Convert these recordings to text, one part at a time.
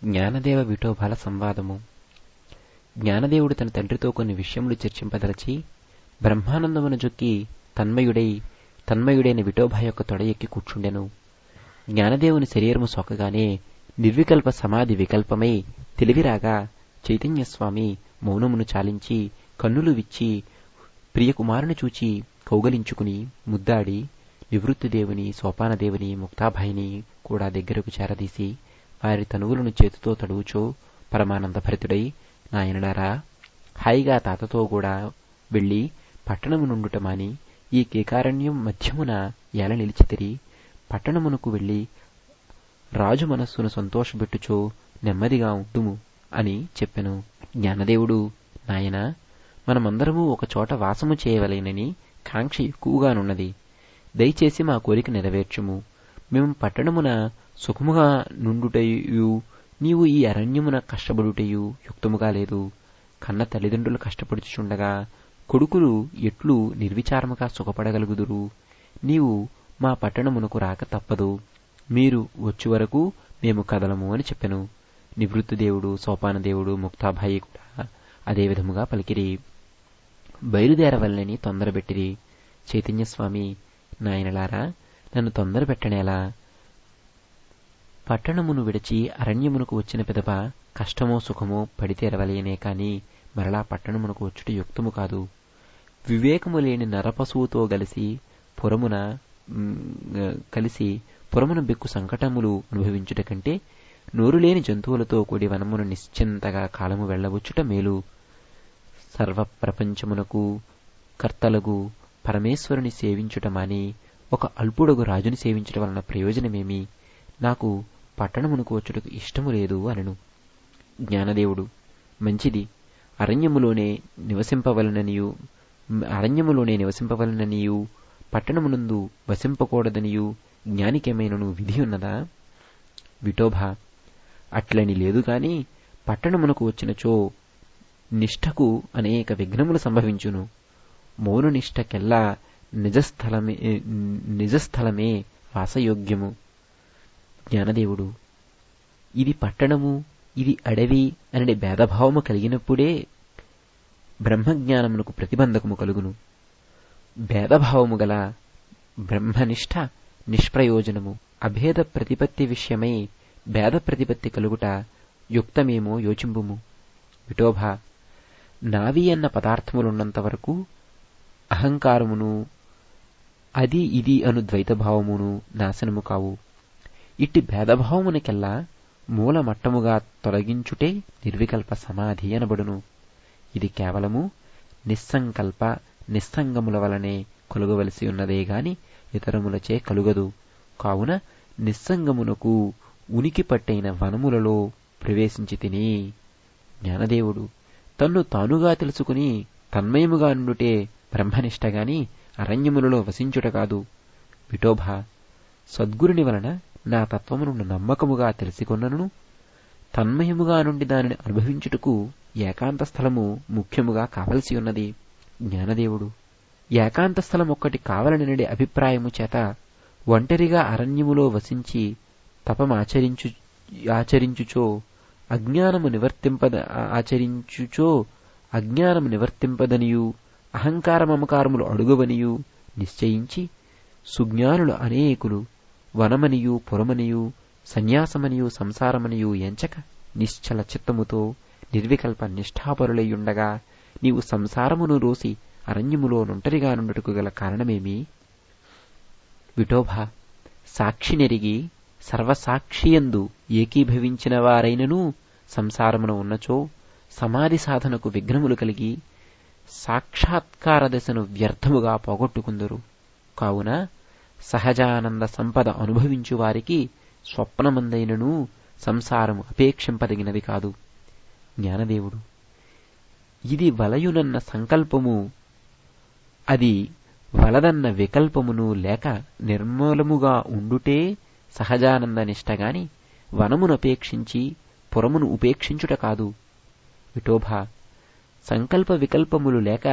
జ్ఞానదేవ విఠోబాల సంవాదము జ్ఞానదేవుడు తన తండ్రితో కొన్ని విషయములు చర్చింపదలచి బ్రహ్మానందమున జొక్కి తన్మయుడై తన్మయుడైన విఠోబా యొక్క తొడ ఎక్కి కూర్చుండెను జ్ఞానదేవుని శరీరము సోకగానే నిర్వికల్ప సమాధి వికల్పమై తెలివిరాగా చైతన్యస్వామి మౌనమును చాలించి కన్నులు విచ్చి ప్రియకుమారుని చూచి కౌగలించుకుని ముద్దాడి నివృత్తిదేవుని సోపానదేవుని ముక్తాభాయిని కూడా దగ్గరకు చేరదీసి వారి తనువులను చేతితో తడువుచో పరమానంద భరితుడై నాయనడారా హాయిగా తాతతో కూడా వెళ్లి పట్టణము నుండుట మాని ఈ కేకారణ్యం మధ్యమున ఎల నిలిచితిరి పట్టణమునకు వెళ్లి రాజు మనస్సును సంతోషపెట్టుచో నెమ్మదిగా ఉంటుము అని చెప్పెను జ్ఞానదేవుడు నాయన మనమందరము ఒక చోట వాసము చేయవలేనని కాంక్ష ఎక్కువగానున్నది దయచేసి మా కోరిక నెరవేర్చుము మేము పట్టణమున సుఖముగా నుండుటయు నీవు ఈ అరణ్యమున కష్టపడుటయు యుక్తముగా లేదు కన్న తల్లిదండ్రులు కష్టపడుచుండగా కొడుకులు ఎట్లు నిర్విచారముగా సుఖపడగలుగుదురు నీవు మా పట్టణమునకు రాక తప్పదు మీరు వచ్చి వరకు మేము కదలము అని చెప్పెను నివృత్తిదేవుడు సోపానదేవుడు ముక్తాభాయి కూడా అదే విధముగా పలికిరి బయలుదేరవలనని తొందరబెట్టిరి చైతన్యస్వామి నాయనలారా నన్ను తొందర పెట్టనేలా పట్టణమును విడిచి అరణ్యమునకు వచ్చిన పిదప కష్టమో సుఖమో పడితేరవలేనే కాని మరలా పట్టణమునకు వచ్చుట యుక్తము కాదు వివేకము లేని నరపశువుతో కలిసి పురమున కలిసి పురమున బెక్కు సంకటములు అనుభవించుట కంటే నోరు లేని జంతువులతో కూడి వనమును నిశ్చింతగా కాలము వెళ్లవచ్చుట మేలు సర్వ ప్రపంచమునకు కర్తలగు పరమేశ్వరుని సేవించుట మాని ఒక అల్పుడగు రాజుని సేవించుట వలన ప్రయోజనమేమి నాకు పట్టణమునకు వచ్చుటకు ఇష్టము లేదు అనను జ్ఞానదేవుడు మంచిది అరణ్యములోనే నివసింపవలననియు అరణ్యములోనే నివసింపవలననియు పట్టణమునందు వసింపకూడదనియు జ్ఞానికేమైనను విధి ఉన్నదా విఠోబా అట్లని లేదు గాని పట్టణమునకు వచ్చినచో నిష్ఠకు అనేక విఘ్నములు సంభవించును మౌన నిష్ఠకెల్లా నిజస్థలమే నిజస్థలమే వాసయోగ్యము జ్ఞానదేవుడు ఇది పట్టణము ఇది అడవి అనే భేదభావము కలిగినప్పుడే బ్రహ్మజ్ఞానమునకు ప్రతిబంధకము కలుగును భేదభావము గల బ్రహ్మనిష్ట నిష్ప్రయోజనము అభేద ప్రతిపత్తి విషయమై భేద ప్రతిపత్తి కలుగుట యుక్తమేమో యోచింపుము విఠోభా నావి అన్న పదార్థములున్నంత వరకు అహంకారమును అది ఇది అను ద్వైతభావమును నాశనము కావు ఇట్టి భేదభావమునికెల్లా మూలమట్టముగా తొలగించుటే నిర్వికల్ప సమాధి అనబడును ఇది కేవలము నిస్సంకల్ప నిస్సంగముల వలనే కలుగవలసి ఉన్నదే గాని ఇతరములచే కలుగదు కావున నిస్సంగమునకు ఉనికి పట్టైన వనములలో ప్రవేశించి తిని జ్ఞానదేవుడు తన్ను తానుగా తెలుసుకుని తన్మయముగా నుండుటే బ్రహ్మనిష్టగాని అరణ్యములలో వసించుట కాదు విఠోభా సద్గురుని వలన నా తత్వమును నమ్మకముగా తెలిసికొన్నను తన్మయముగా నుండి దానిని అనుభవించుటకు ఏకాంత స్థలము ముఖ్యముగా కావలసి ఉన్నది జ్ఞానదేవుడు ఏకాంత స్థలం ఒక్కటి కావలననే అభిప్రాయము చేత ఒంటరిగా అరణ్యములో వసించి తపమాచరించు ఆచరించుచో అజ్ఞానము నివర్తింపద ఆచరించుచో అజ్ఞానము నివర్తింపదనియు అహంకారమమకారములు అడుగవనియు నిశ్చయించి సుజ్ఞానులు అనేకులు వనమనియు పురమనియు సన్యాసమనియు సంసారమనియు ఎంచక నిశ్చల చిత్తముతో నిర్వికల్ప నిష్ఠాపరులయ్యుండగా నీవు సంసారమును రోసి అరణ్యములో నుంటరిగా నుండుటకు గల కారణమేమి విఠోభా సాక్షి నెరిగి సర్వసాక్షియందు ఏకీభవించిన వారైనను సంసారమున ఉన్నచో సమాధి సాధనకు విఘ్నములు కలిగి సాక్షాత్కార దశను వ్యర్థముగా పోగొట్టుకుందరు కావున సహజానంద సంపద అనుభవించు వారికి స్వప్నమందైనను సంసారము అపేక్షింపదగినది కాదు జ్ఞానదేవుడు ఇది వలయునన్న సంకల్పము అది వలదన్న వికల్పమును లేక నిర్మూలముగా ఉండుటే సహజానంద నిష్టగాని వనమునపేక్షించి పురమును ఉపేక్షించుట కాదు విఠోభా సంకల్ప వికల్పములు లేక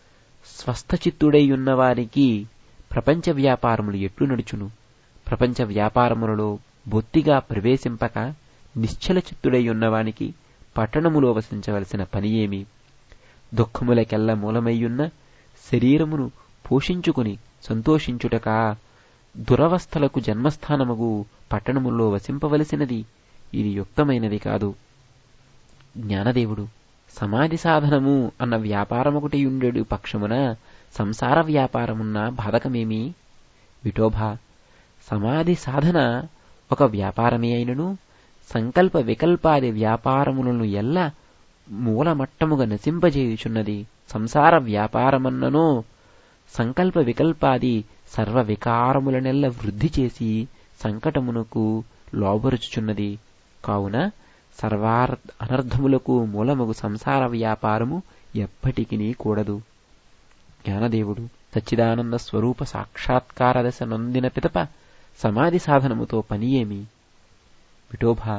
స్వస్థచిత్తుడైయున్నవారికి ప్రపంచ వ్యాపారములు ఎట్లు నడుచును ప్రపంచ వ్యాపారములలో బొత్తిగా ప్రవేశింపక నిశ్చల చిత్తుడై ఉన్నవానికి పట్టణములో వసించవలసిన పని ఏమి దుఃఖములకెల్ల మూలమయ్యున్న శరీరమును పోషించుకుని సంతోషించుటకా దురవస్థలకు జన్మస్థానముగు పట్టణముల్లో వసింపవలసినది ఇది యుక్తమైనది కాదు జ్ఞానదేవుడు సమాధి సాధనము అన్న వ్యాపారమొకటియుండెడు పక్షమున సంసార వ్యాపారమున్న బాధకమేమి విఠోబా సమాధి సాధన ఒక వ్యాపారమే అయినను సంకల్ప వికల్పాది వ్యాపారములను ఎల్ల మూలమట్టముగా నశింపజేయుచున్నది సంసార వ్యాపారమన్ననో సంకల్ప వికల్పాది సర్వ వికారములనెల్ల వృద్ధి చేసి సంకటమునకు లోబరుచుచున్నది కావున సర్వార్ అనర్థములకు మూలమగు సంసార వ్యాపారము ఎప్పటికినీ కూడదు జ్ఞానదేవుడు సచ్చిదానంద స్వరూప సాక్షాత్కార దశ నొందిన పితప సమాధి సాధనముతో పని ఏమి విఠోబా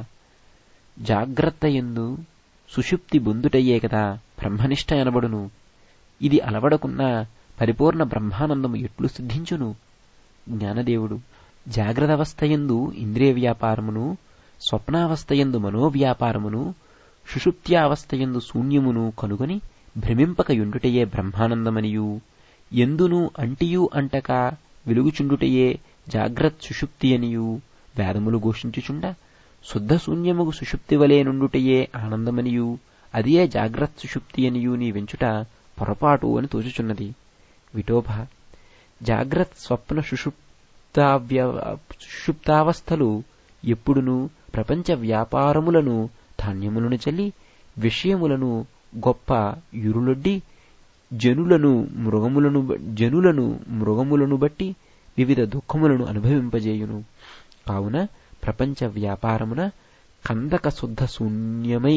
జాగ్రత్త ఎందు సుషుప్తి బొందుటయ్యే కదా బ్రహ్మనిష్ట అనబడును ఇది అలవడకున్న పరిపూర్ణ బ్రహ్మానందము ఎట్లు సిద్ధించును జ్ఞానదేవుడు జాగ్రత్తవస్థయందు ఇంద్రియ వ్యాపారమును స్వప్నావస్థయందు మనోవ్యాపారమును సుషుప్త్యావస్థయందు శూన్యమును కనుగొని భ్రమింపకయుండుటయే బ్రహ్మానందమనియు ఎందును అంటియు అంటక వెలుగుచుండుటయే జాగ్రత్ సుషుప్తి అనియు వేదములు ఘోషించుచుండ శుద్ధ శూన్యముగు సుషుప్తి వలె నుండుటయే ఆనందమనియు అదియే జాగ్రత్ సుషుప్తి అనియు నీ వెంచుట పొరపాటు అని తోచుచున్నది విఠోబ జాగ్రత్ స్వప్న సుషుప్తావ్య సుషుప్తావస్థలు ఎప్పుడును ప్రపంచ వ్యాపారములను ధాన్యములను చల్లి విషయములను గొప్ప యురులొడ్డి జనులను మృగములను జనులను మృగములను బట్టి వివిధ దుఃఖములను అనుభవింపజేయును కావున ప్రపంచ వ్యాపారమున కందక శుద్ధ శూన్యమై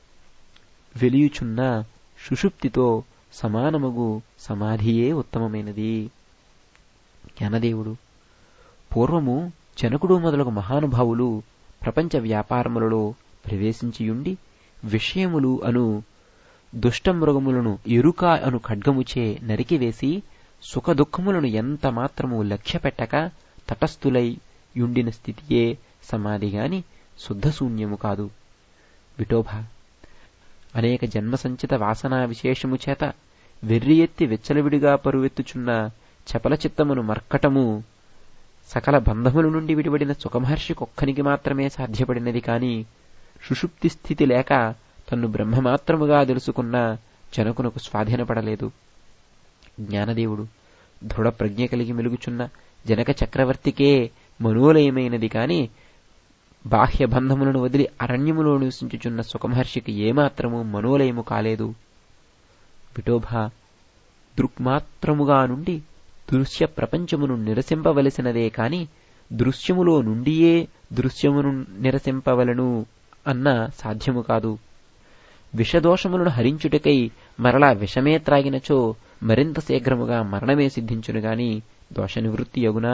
వెలియుచున్న సుషుప్తితో సమానమగు సమాధియే ఉత్తమమైనది జ్ఞానదేవుడు పూర్వము జనకుడు మొదలగు మహానుభావులు ప్రపంచ వ్యాపారములలో ప్రవేశించియుండి విషయములు అను దుష్టమృగములను ఎరుక అను ఖడ్గముచే నరికివేసి సుఖదుఖములను ఎంత మాత్రము లక్ష్యపెట్టక తటస్థులై యుండిన స్థితియే సమాధిగాని శుద్ధశూన్యము కాదు విఠోబా అనేక జన్మసంచిత వాసనా విశేషము చేత వెర్రి ఎత్తి వెచ్చలవిడిగా పరువెత్తుచున్న చపల చిత్తమును మర్కటము సకల బంధముల నుండి విడివడిన సుఖమహర్షికొక్కనికి మాత్రమే సాధ్యపడినది కాని సుషుప్తి స్థితి లేక తన్ను బ్రహ్మమాత్రముగా తెలుసుకున్న జనకునకు స్వాధీనపడలేదు జ్ఞానదేవుడు దృఢ ప్రజ్ఞ కలిగి మెలుగుచున్న జనక చక్రవర్తికే మనోలయమైనది కాని బాహ్య బంధములను వదిలి అరణ్యములో నివసించుచున్న సుఖమహర్షికి ఏమాత్రము మనోలయము కాలేదు విఠోబా దృక్మాత్రముగా నుండి దృశ్య ప్రపంచమును నిరసింపవలసినదే కాని దృశ్యములో నుండియే దృశ్యమును నిరసింపవలను అన్న సాధ్యము కాదు విషదోషములను హరించుటకై మరలా విషమే త్రాగినచో మరింత శీఘ్రముగా మరణమే సిద్ధించును గాని దోష నివృత్తి యగునా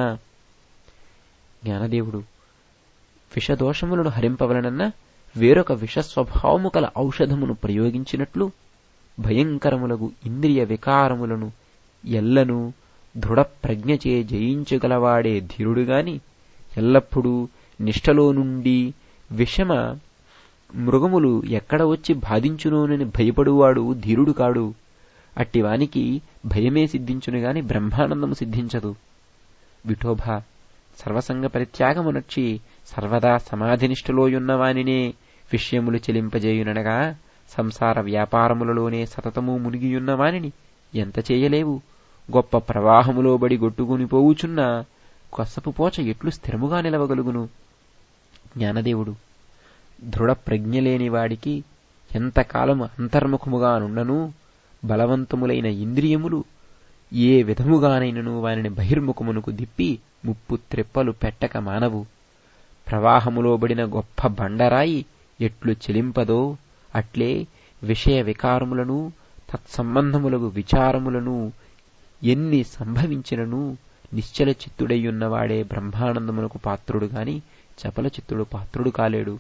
జ్ఞానదేవుడు విషదోషములను హరింపవలనన్న వేరొక విష స్వభావము కల ఔషధమును ప్రయోగించినట్లు భయంకరములగు ఇంద్రియ వికారములను ఎల్లను దృఢ ప్రజ్ఞచే జయించగలవాడే ధీరుడుగాని ఎల్లప్పుడూ నిష్టలో నుండి విషమ మృగములు ఎక్కడ వచ్చి బాధించునోనని భయపడువాడు ధీరుడు కాడు అట్టివానికి భయమే సిద్ధించును గాని బ్రహ్మానందము సిద్ధించదు విఠోబా సర్వసంగ పరిత్యాగమునర్చి సర్వదా సమాధినిష్టలోయున్నవానినే విషయములు చెలింపజేయుననగా సంసార వ్యాపారములలోనే సతతము మునిగియున్నవానిని ఎంత చేయలేవు గొప్ప ప్రవాహములో బడి గొట్టుకుని పోవుచున్న కసపు పోచ ఎట్లు స్థిరముగా నిలవగలుగును జ్ఞానదేవుడు దృఢ ప్రజ్ఞ లేని వాడికి ఎంతకాలము అంతర్ముఖముగా నుండను బలవంతములైన ఇంద్రియములు ఏ విధముగానైనను వానిని బహిర్ముఖమునకు దిప్పి ముప్పు త్రెప్పలు పెట్టక మానవు ప్రవాహములో బడిన గొప్ప బండరాయి ఎట్లు చెలింపదో అట్లే విషయ వికారములను తత్సంబంధములకు విచారములను ఎన్ని సంభవించినను నిశ్చల చిత్తుడయ్యున్నవాడే బ్రహ్మానందమునకు పాత్రుడు గాని చపల చిత్తుడు పాత్రుడు కాలేడు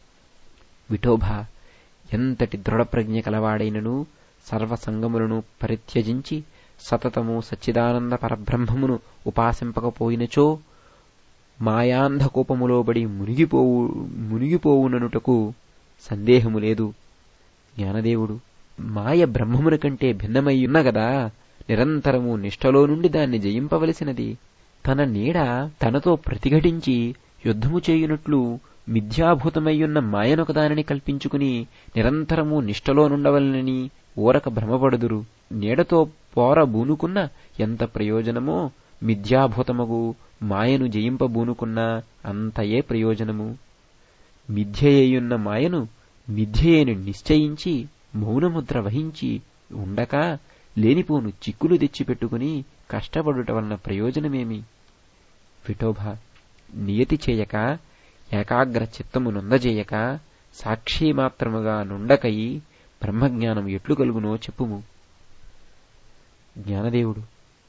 విఠోబా ఎంతటి దృఢప్రజ్ఞ కలవాడైనను సర్వసంగములను పరిత్యజించి సతతము సచ్చిదానంద పరబ్రహ్మమును ఉపాసింపకపోయినచో మాయాంధకోపములోబడి మునిగిపోవు మునిగిపోవుననుటకు సందేహము లేదు జ్ఞానదేవుడు మాయ బ్రహ్మమున కంటే భిన్నమయ్యున్న గదా నిరంతరము నిష్టలో నుండి దాన్ని జయింపవలసినది తన నీడ తనతో ప్రతిఘటించి యుద్ధము చేయునట్లు మిథ్యాభూతమయ్యున్న మాయనొకదానిని కల్పించుకుని నిరంతరము నిష్టలో నుండవలనని ఊరక భ్రమపడుదురు నీడతో పోర బూనుకున్న ఎంత ప్రయోజనమో మిథ్యాభూతమగు మాయను జయింపబూనుకున్నా అంతయే ప్రయోజనము మిథ్యయ్యున్న మాయను మిథ్యయని నిశ్చయించి మౌనముద్ర వహించి ఉండక లేనిపోను చిక్కులు తెచ్చిపెట్టుకుని కష్టపడుట వలన ప్రయోజనమేమి విఠోబ నియతి చేయక ఏకాగ్ర చిత్తము నొందజేయక సాక్షి మాత్రముగా నుండకయి బ్రహ్మజ్ఞానం ఎట్లు కలుగునో చెప్పుము జ్ఞానదేవుడు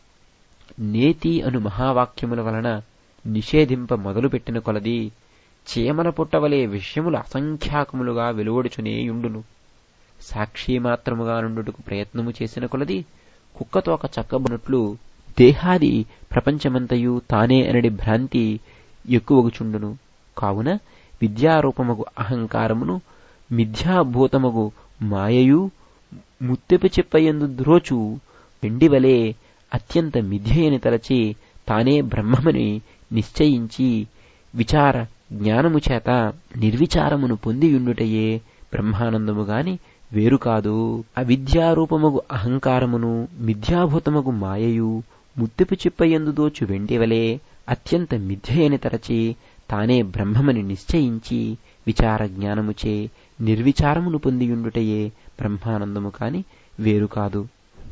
నేతి అను మహావాక్యముల వలన నిషేధింప మొదలుపెట్టిన కొలది చీమల పుట్టవలే విషయములు అసంఖ్యాకములుగా వెలువడుచునేయుండును సాక్షి మాత్రముగా నుండుటకు ప్రయత్నము చేసిన కొలది కుక్కతోక చక్కబునట్లు దేహాది ప్రపంచమంతయు తానే అనడి భ్రాంతి ఎక్కువగుచుండును కావున విద్యారూపమగు అహంకారమును మిథ్యాభూతమగు మాయయు ముత్తెపు చెప్పయందు ద్రోచు వెండివలే అత్యంత మిథ్యయని తలచి తానే బ్రహ్మమని నిశ్చయించి విచార జ్ఞానము చేత నిర్విచారమును పొందియుండుటయే బ్రహ్మానందము గాని వేరు కాదు అవిద్యారూపమగు అహంకారమును మిథ్యాభూతమగు మాయయు ముత్తెపు చిప్పయందు దోచు వెండివలే అత్యంత మిథ్యయని తరచి తానే బ్రహ్మమని నిశ్చయించి విచార జ్ఞానముచే నిర్విచారమును పొందియుండుటయే బ్రహ్మానందము కాని వేరు కాదు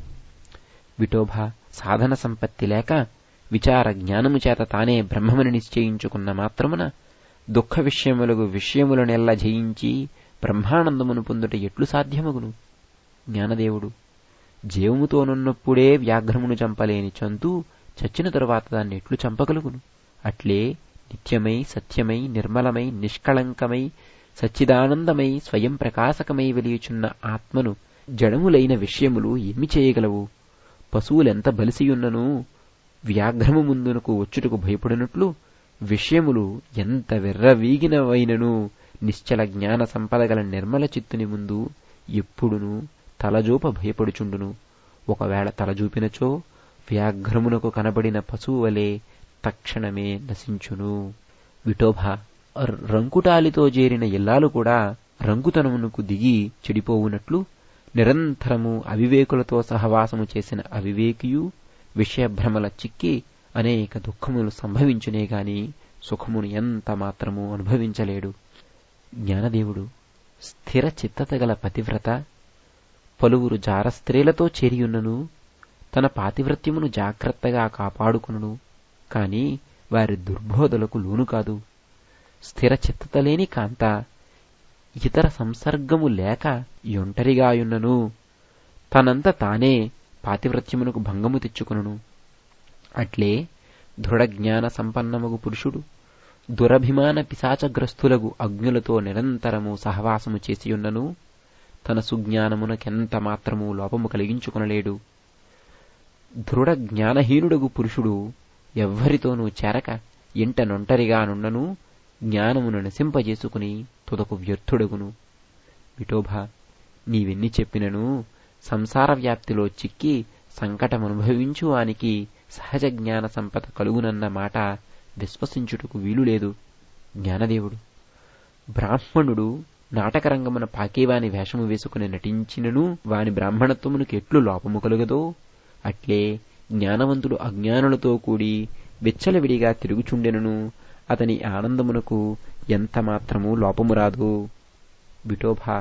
విఠోబ సాధన సంపత్తి లేక విచార జ్ఞానము చేత తానే బ్రహ్మమని నిశ్చయించుకున్న మాత్రమున దుఃఖ విషయములకు విషయములనెల్ల జయించి బ్రహ్మానందమును పొందుట ఎట్లు సాధ్యమగును జ్ఞానదేవుడు జీవముతోనున్నప్పుడే వ్యాఘ్రమును చంపలేని చంతు చచ్చిన తరువాత దాన్ని ఎట్లు చంపగలుగును అట్లే నిత్యమై సత్యమై నిర్మలమై నిష్కళంకమై సచ్చిదానందమై స్వయం ప్రకాశకమై వెలియుచున్న ఆత్మను జడములైన విషయములు ఏమి చేయగలవు పశువులెంత బలిసియున్నను వ్యాఘ్రము ముందునకు వచ్చుటకు భయపడినట్లు విషయములు ఎంత వెర్రవీగినవైనను నిశ్చల జ్ఞాన సంపద గల నిర్మల చిత్తుని ముందు ఎప్పుడును తలజూప భయపడుచుండును ఒకవేళ తలజూపినచో వ్యాఘ్రమునకు కనబడిన పశువు వలె తక్షణమే నశించును విఠోభ రంకుటాలితో చేరిన ఇల్లాలు కూడా రంకుతనమునకు దిగి చెడిపోవునట్లు నిరంతరము అవివేకులతో సహవాసము చేసిన అవివేకియు విషయభ్రమల చిక్కి అనేక దుఃఖములు సంభవించునే గాని సుఖమును ఎంత మాత్రము అనుభవించలేడు జ్ఞానదేవుడు స్థిర చిత్తత గల పతివ్రత పలువురు జార స్త్రీలతో చేరియున్నను తన పాతివ్రత్యమును జాగ్రత్తగా కాపాడుకును కాని వారి దుర్బోధలకు లోను కాదు స్థిర చిత్తత లేని కాంత ఇతర సంసర్గము లేక ఒంటరిగాయున్నను తనంత తానే పాతివ్రత్యమునకు భంగము తెచ్చుకును అట్లే దృఢ జ్ఞాన సంపన్నమగు పురుషుడు దురభిమాన పిశాచగ్రస్తులగు అగ్నులతో నిరంతరము సహవాసము చేసియున్నను తన సుజ్ఞానమునకెంత మాత్రము లోపము కలిగించుకొనలేడు దృఢ జ్ఞానహీనుడగు పురుషుడు ఎవ్వరితోనూ చేరక ఇంట నొంటరిగా నుండను జ్ఞానమును నశింపజేసుకుని తుదకు వ్యర్థుడగును విఠోబా నీవెన్ని చెప్పినను సంసార వ్యాప్తిలో చిక్కి సంకటమనుభవించు వానికి సహజ జ్ఞాన సంపద కలుగునన్న మాట విశ్వసించుటకు వీలులేదు జ్ఞానదేవుడు బ్రాహ్మణుడు నాటకరంగమున పాకేవాని వేషము వేసుకుని నటించినను వాని బ్రాహ్మణత్వమునకు ఎట్లు లోపము కలుగదో అట్లే జ్ఞానవంతుడు అజ్ఞానులతో కూడి విచ్చలవిడిగా తిరుగుచుండెనను అతని ఆనందమునకు ఎంత మాత్రము లోపము రాదు విఠోభా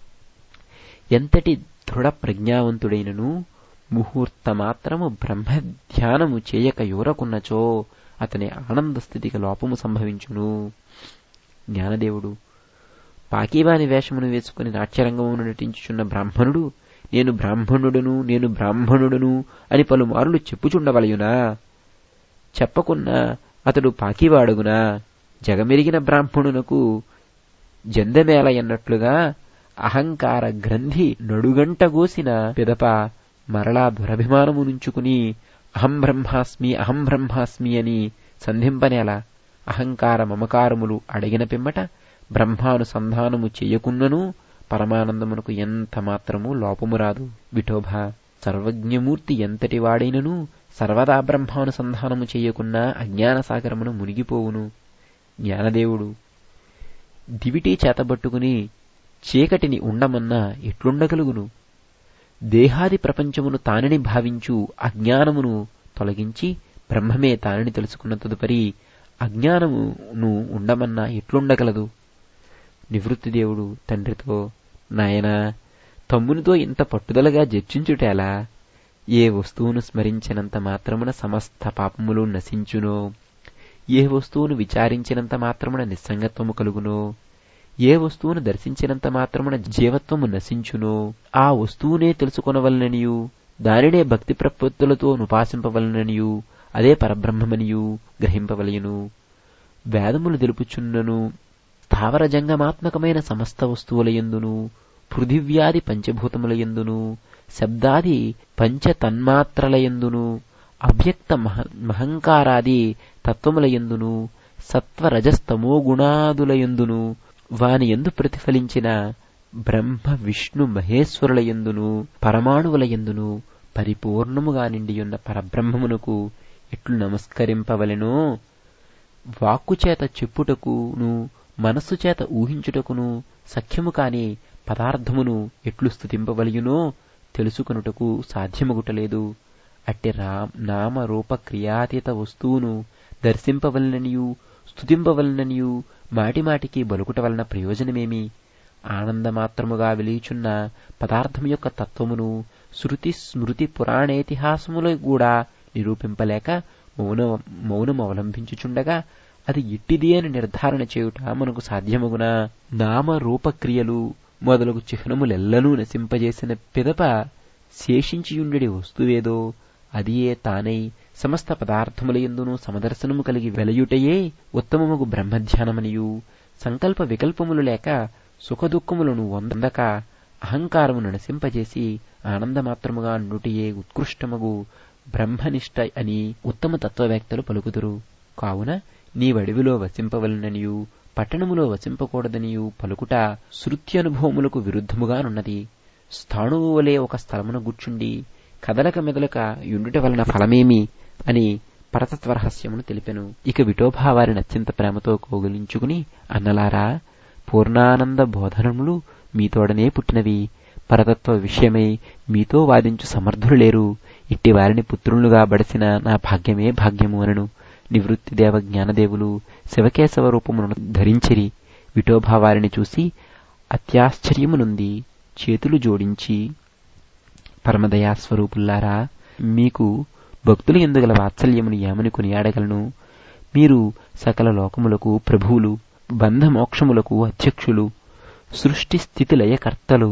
ఎంతటి దృఢ ప్రజ్ఞావంతుడైనను ముహూర్తమాత్రము బ్రహ్మధ్యానము చేయక యోరకున్నచో అతని ఆనంద స్థితికి లోపము సంభవించును జ్ఞానదేవుడు పాకీవాని వేషమును వేసుకుని నాట్యరంగమును నటించుచున్న బ్రాహ్మణుడు నేను బ్రాహ్మణుడను నేను బ్రాహ్మణుడను అని పలుమారులు చెప్పుచుండవలయునా చెప్పకున్నా అతడు పాకివాడుగునా జగమెరిగిన బ్రాహ్మణునకు జందమేల ఎన్నట్లుగా అహంకార గ్రంథి నడుగంటగోసిన పిదప మరలా దురభిమానము నుంచుకుని అహం బ్రహ్మాస్మి అహం బ్రహ్మాస్మి అని సంధింపనేలా అహంకార మమకారములు అడిగిన పిమ్మట బ్రహ్మానుసంధానము చేయకున్నను పరమానందమునకు ఎంత మాత్రము లోపము రాదు విఠోబా సర్వజ్ఞమూర్తి ఎంతటి వాడైనను సర్వదా బ్రహ్మానుసంధానము చేయకున్నా అజ్ఞాన సాగరమును మునిగిపోవును జ్ఞానదేవుడు దివిటి చేతబట్టుకుని చీకటిని ఉండమన్నా ఎట్లుండగలుగును దేహాది ప్రపంచమును తానని భావించు అజ్ఞానమును తొలగించి బ్రహ్మమే తానని తెలుసుకున్న తదుపరి అజ్ఞానమును ఉండమన్నా ఎట్లుండగలదు నివృత్తిదేవుడు తండ్రితో నాయనా తమ్మునితో ఇంత పట్టుదలగా చర్చించుటేలా ఏ వస్తువును స్మరించినంత మాత్రమున సమస్త పాపములు నశించునో ఏ వస్తువును విచారించినంత మాత్రమున నిస్సంగత్వము కలుగునో ఏ వస్తువును దర్శించినంత మాత్రమున జీవత్వము నశించునో ఆ వస్తువునే తెలుసుకొనవలననియు దానినే భక్తి ప్రపత్తులతో నుపాసింపవలననియు అదే పరబ్రహ్మమనియు గ్రహింపవలయను వేదములు తెలుపుచున్నను స్థావర జంగమాత్మకమైన సమస్త వస్తువులయందును పృథివ్యాది పంచభూతములయందును శబ్దాది పంచతన్మాత్రలయందును అవ్యక్త మహ మహంకారాది తత్వములయందును సత్వరజస్తమో గుణాదులయందును వాని ఎందు ప్రతిఫలించిన బ్రహ్మ విష్ణు మహేశ్వరులయందును పరమాణువులయందును పరిపూర్ణముగా నిండియున్న పరబ్రహ్మమునకు ఎట్లు నమస్కరింపవలెనో వాక్కుచేత చెప్పుటకును మనస్సు చేత ఊహించుటకును సఖ్యము కాని పదార్థమును ఎట్లు స్థుతింపవలయునో తెలుసుకొనుటకు సాధ్యమగుటలేదు అట్టి రా నామ రూప క్రియాతీత వస్తువును దర్శింపవలననియు స్థుతింపవలననియు మాటిమాటికి బలుకుట వలన ప్రయోజనమేమి ఆనందమాత్రముగా వెలియుచున్న పదార్థం యొక్క తత్వమును శృతి స్మృతి పురాణేతిహాసములో కూడా నిరూపింపలేక మౌన మౌనం అవలంబించుచుండగా అది ఇట్టిది అని నిర్ధారణ చేయుట మనకు సాధ్యమగునా నామ రూపక్రియలు మొదలగు చిహ్నములెల్లను నశింపజేసిన పిదప శేషించియుండెడి వస్తువేదో అదియే తానై సమస్త పదార్థములయందును సమదర్శనము కలిగి వెలయుటయే ఉత్తమముగు బ్రహ్మధ్యానమనియు సంకల్ప వికల్పములు లేక సుఖదుఖములను వందక అహంకారమును నశింపజేసి ఆనందమాత్రముగా నుటియే ఉత్కృష్టమగు బ్రహ్మనిష్ట అని ఉత్తమ తత్వవేత్తలు పలుకుదురు కావున నీవడివిలో వసింపవలననియు పట్టణములో వసింపకూడదనియు పలుకుట శృత్యనుభవములకు విరుద్ధముగానున్నది స్థాణువు వలె ఒక స్థలమున కూర్చుండి కదలక మెదలక యుండుట వలన ఫలమేమి అని పరతత్వరహస్యమును తెలిపెను ఇక విఠోబా వారిని అత్యంత ప్రేమతో కోగిలించుకుని అన్నలారా పూర్ణానంద బోధనములు మీతోడనే పుట్టినవి పరతత్వ విషయమై మీతో వాదించు సమర్థులు లేరు ఇట్టి వారిని పుత్రులుగా బడిసిన నా భాగ్యమే భాగ్యము అనను నివృత్తిదేవ జ్ఞానదేవులు శివకేశవ రూపమును ధరించిరి విఠోబా వారిని చూసి అత్యాశ్చర్యమునుంది చేతులు జోడించి పరమదయాస్వరూపుల్లారా మీకు భక్తులు ఎందుగల వాత్సల్యమును ఏమని కొనియాడగలను మీరు సకల లోకములకు ప్రభువులు బంధమోక్షములకు అధ్యక్షులు సృష్టి స్థితి లయకర్తలు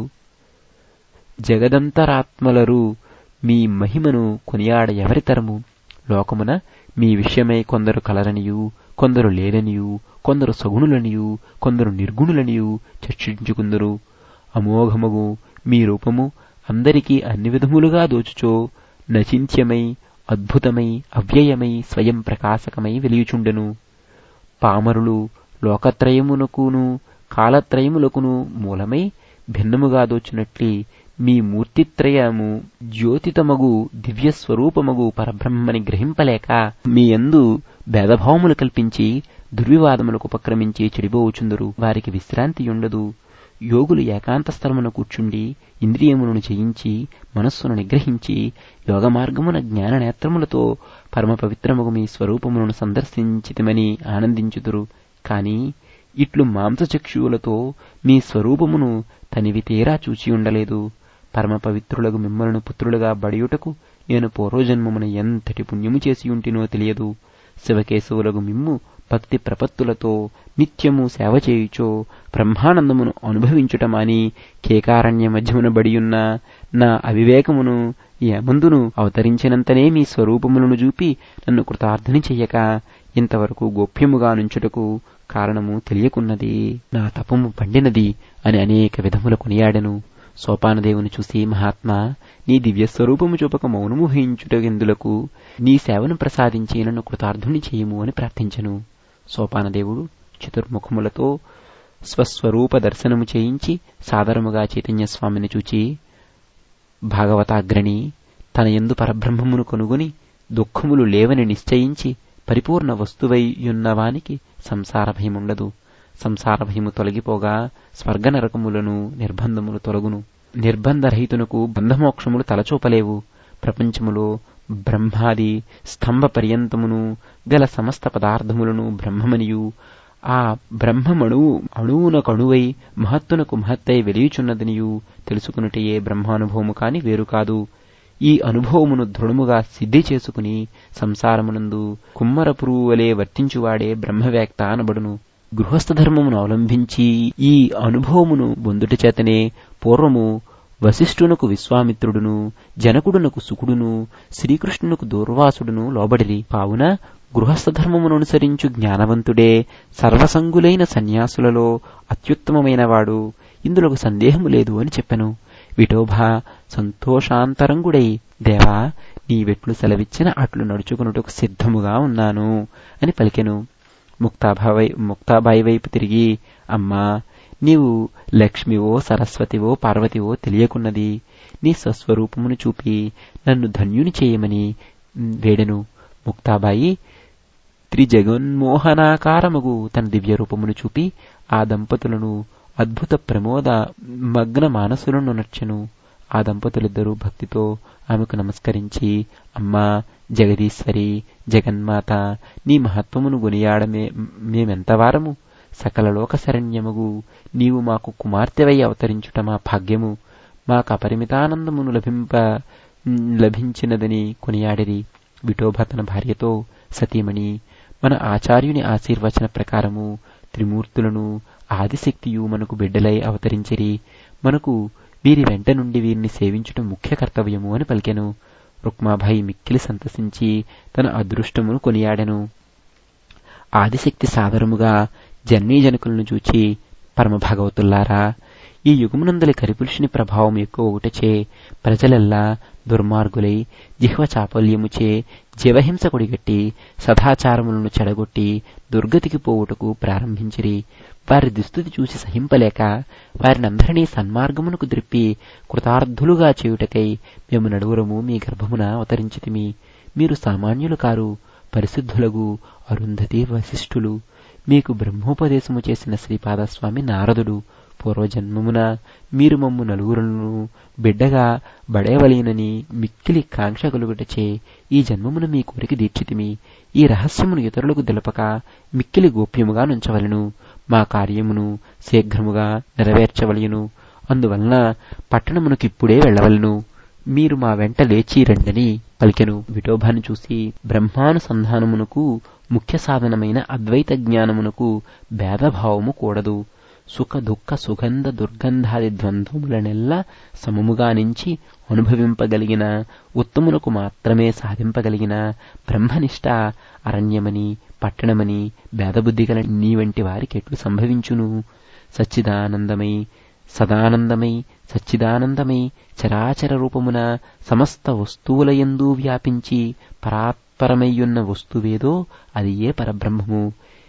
జగదంతరాత్మలరు మీ మహిమను కొనియాడ ఎవరితరము లోకమున మీ విషయమై కొందరు కలరనియు కొందరు లేరనియు కొందరు సగుణులనియు కొందరు నిర్గుణులనియు చర్చించుకుందరు అమోఘమగు మీ రూపము అందరికీ అన్ని విధములుగా దోచుచో నచింత్యమై అద్భుతమై అవ్యయమై స్వయం ప్రకాశకమై వెలియుచుండెను పామరులు లోకత్రయమునకును కాలత్రయములకును మూలమై భిన్నముగా దోచినట్లి మీ మూర్తిత్రయము జ్యోతితమగు దివ్యస్వరూపమగు పరబ్రహ్మని గ్రహింపలేక మీ యందు భేదభావములు కల్పించి దుర్వివాదములకు ఉపక్రమించి చెడిపోవుచుందరు వారికి విశ్రాంతి ఉండదు యోగులు ఏకాంత స్థలమున కూర్చుండి ఇంద్రియములను జయించి మనస్సును నిగ్రహించి యోగ మార్గమున జ్ఞాన నేత్రములతో పరమ పవిత్రముగు మీ స్వరూపములను సందర్శించితిమని ఆనందించుదురు కాని ఇట్లు మాంసచక్షువులతో మీ స్వరూపమును తనివి తీరా చూచి ఉండలేదు పరమ పవిత్రులకు మిమ్మలను పుత్రులుగా బడియుటకు నేను పూర్వజన్మమున ఎంతటి పుణ్యము చేసి ఉంటినో తెలియదు శివకేశవులకు మిమ్ము భక్తి ప్రపత్తులతో నిత్యము సేవ చేయుచో బ్రహ్మానందమును అనుభవించుటమాని కేకారణ్య మధ్యమున బడియున్న నా అవివేకమును ఏమందును అవతరించినంతనే మీ స్వరూపములను చూపి నన్ను కృతార్థని చెయ్యక ఇంతవరకు గోప్యముగా నుంచుటకు కారణము తెలియకున్నది నా తపము పండినది అని అనేక విధముల కొనియాడెను సోపానదేవుని చూసి మహాత్మా నీ దివ్యస్వరూపము చూపక మౌనము వహించుటెందులకు నీ సేవను ప్రసాదించి నన్ను కృతార్థుని చేయము అని ప్రార్థించెను సోపానదేవుడు చతుర్ముఖములతో స్వస్వరూప దర్శనము చేయించి సాదరముగా చైతన్య స్వామిని చూచి భాగవతాగ్రణి తన ఎందు పరబ్రహ్మమును కొనుగొని దుఃఖములు లేవని నిశ్చయించి పరిపూర్ణ వస్తువైయున్నవానికి సంసార భయముండదు సంసార భయము తొలగిపోగా స్వర్గ నరకములను నిర్బంధములు తొలగును నిర్బంధరహితునకు బంధమోక్షములు తలచూపలేవు ప్రపంచములో బ్రహ్మాది స్తంభ పర్యంతమును గల సమస్త పదార్థములను బ్రహ్మమనియు ఆ బ్రహ్మమణువు అణువునకణువై మహత్తునకు మహత్తై వెలియుచున్నదనియు తెలుసుకున్నటయే బ్రహ్మానుభవము కాని వేరు కాదు ఈ అనుభవమును దృఢముగా సిద్ధి చేసుకుని సంసారమునందు కుమ్మర పురువు వలె వర్తించువాడే బ్రహ్మవేత్త అనబడును గృహస్థ ధర్మమును అవలంబించి ఈ అనుభవమును బొందుట చేతనే పూర్వము వశిష్ఠునకు విశ్వామిత్రుడును జనకుడునకు సుకుడును శ్రీకృష్ణునకు దూర్వాసుడును లోబడిరి కావున గృహస్థ ధర్మమును అనుసరించు జ్ఞానవంతుడే సర్వసంగులైన సన్యాసులలో అత్యుత్తమమైనవాడు ఇందులో సందేహము లేదు అని చెప్పెను విఠోబా సంతోషాంతరంగుడై దేవా నీవెట్లు సెలవిచ్చిన అట్లు నడుచుకున్నటకు సిద్ధముగా ఉన్నాను అని పలికెను ముక్తాబాయి ముక్తాబాయి వైపు తిరిగి అమ్మా నీవు లక్ష్మివో సరస్వతివో పార్వతివో తెలియకున్నది నీ స్వస్వరూపమును చూపి నన్ను ధన్యుని చేయమని వేడెను ముక్తాబాయి త్రిజగన్మోహనాకారముగు తన దివ్య రూపమును చూపి ఆ దంపతులను అద్భుత ప్రమోద మగ్న మానసులను నచ్చను ఆ దంపతులిద్దరూ భక్తితో ఆమెకు నమస్కరించి అమ్మా జగదీశ్వరి జగన్మాత నీ మహత్వమును గునియాడమే మేమెంతవారము సకల లోక శరణ్యముగు నీవు మాకు కుమార్తెవై అవతరించుట మా భాగ్యము మాకు అపరిమితానందమును లభింప లభించినదని కొనియాడిరి విఠోబ తన భార్యతో సతీమణి మన ఆచార్యుని ఆశీర్వచన ప్రకారము త్రిమూర్తులను ఆదిశక్తియు మనకు బిడ్డలై అవతరించిరి మనకు వీరి వెంట నుండి వీరిని సేవించుట ముఖ్య కర్తవ్యము అని పలికెను రుక్మాభాయి మిక్కిలి సంతసించి తన అదృష్టమును కొనియాడెను ఆదిశక్తి సాదరముగా జననీజనకులను చూచి పరమభాగవతుల్లారా ఈ యుగమునందలి కరిపురుషుని ప్రభావం ఎక్కువ ఒకటచే ప్రజలెల్లా దుర్మార్గులై జిహ్వ చాపల్యముచే జీవహింస కొడిగట్టి సదాచారములను చెడగొట్టి దుర్గతికి పోవుటకు ప్రారంభించిరి వారి దుస్థితి చూసి సహింపలేక వారినందరినీ సన్మార్గమునకు ద్రిప్పి కృతార్థులుగా చేయుటకై మేము నడువురము మీ గర్భమున అవతరించితిమి మీరు సామాన్యులు కారు పరిశుద్ధులగు అరుంధతి వశిష్ఠులు మీకు బ్రహ్మోపదేశము చేసిన శ్రీపాదస్వామి నారదుడు పూర్వజన్మమున మీరు మమ్ము నలుగురులను బిడ్డగా బడేవలేనని మిక్కిలి కాంక్ష కలుగుటచే ఈ జన్మమున మీ కోరిక దీర్చితిమి ఈ రహస్యమును ఇతరులకు దిలపక మిక్కిలి గోప్యముగా నుంచవలను మా కార్యమును శీఘ్రముగా నెరవేర్చవలయును అందువలన పట్టణమునకిప్పుడే వెళ్లవలను మీరు మా వెంట లేచి రండని పలికెను విఠోబాను చూసి బ్రహ్మానుసంధానమునకు ముఖ్య సాధనమైన అద్వైత జ్ఞానమునకు భేదభావము కూడదు సుఖ దుఃఖ సుగంధ దుర్గంధాది ద్వంద్వములనెల్లా సమముగా నుంచి అనుభవింపగలిగిన ఉత్తమునకు మాత్రమే సాధింపగలిగిన బ్రహ్మనిష్ట అరణ్యమని పట్టణమని భేదబుద్ధి గల నీ వంటి వారికి ఎట్లు సంభవించును సచ్చిదానందమై సదానందమై సచ్చిదానందమై చరాచర రూపమున సమస్త వస్తువులయందు వ్యాపించి పరాత్పరమయ్యున్న వస్తువేదో అది ఏ పరబ్రహ్మము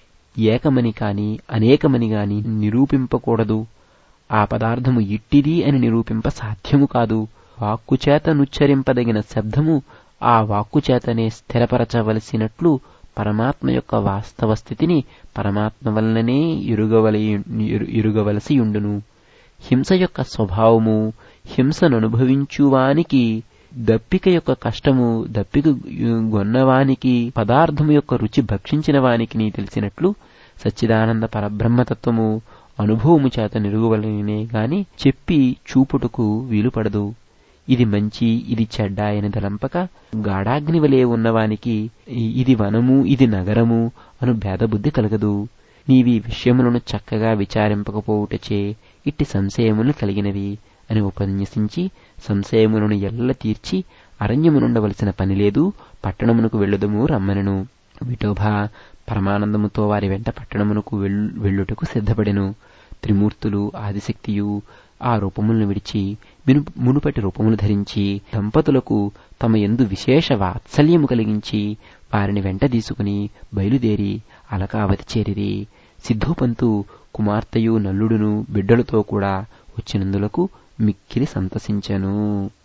ఏకమని కాని అనేకమని గాని నిరూపింపకూడదు ఆ పదార్థము ఇట్టిది అని నిరూపింప సాధ్యము కాదు వాక్కుచేత నుచ్చరింపదగిన శబ్దము ఆ వాక్కుచేతనే స్థిరపరచవలసినట్లు పరమాత్మ యొక్క వాస్తవ స్థితిని పరమాత్మ వలననే ఇరుగవలి ఇరుగవలసియుండును హింస యొక్క స్వభావము హింసను అనుభవించువానికి దప్పిక యొక్క కష్టము దప్పిక గొన్నవానికి పదార్థము యొక్క రుచి భక్షించిన వానికి నీ తెలిసినట్లు సచ్చిదానంద పరబ్రహ్మతత్వము అనుభవము చేత నిరుగువలనే గాని చెప్పి చూపుటకు వీలుపడదు ఇది మంచి ఇది చెడ్డ అని తలంపక గాఢాగ్ని వలె ఉన్నవానికి ఇది వనము ఇది నగరము అను భేదబుద్ధి కలగదు నీవి విషయములను చక్కగా విచారింపకపోవుటచే ఇట్టి సంశయములు కలిగినవి అని ఉపన్యసించి సంశయములను ఎల్ల తీర్చి అరణ్యమునుండవలసిన పని లేదు పట్టణమునకు వెళ్ళుదము రమ్మనను విఠోబా పరమానందముతో వారి వెంట పట్టణమునకు వెళ్ళుటకు సిద్ధపడెను త్రిమూర్తులు ఆదిశక్తియు ఆ రూపములను విడిచి మునుపటి రూపములు ధరించి దంపతులకు తమ ఎందు విశేష వాత్సల్యము కలిగించి వారిని వెంట తీసుకుని బయలుదేరి అలకావతి చేరిరి సిద్ధోపంతు కుమార్తెయు నల్లుడును బిడ్డలతో కూడా వచ్చినందులకు మిక్కిలి సంతసించెను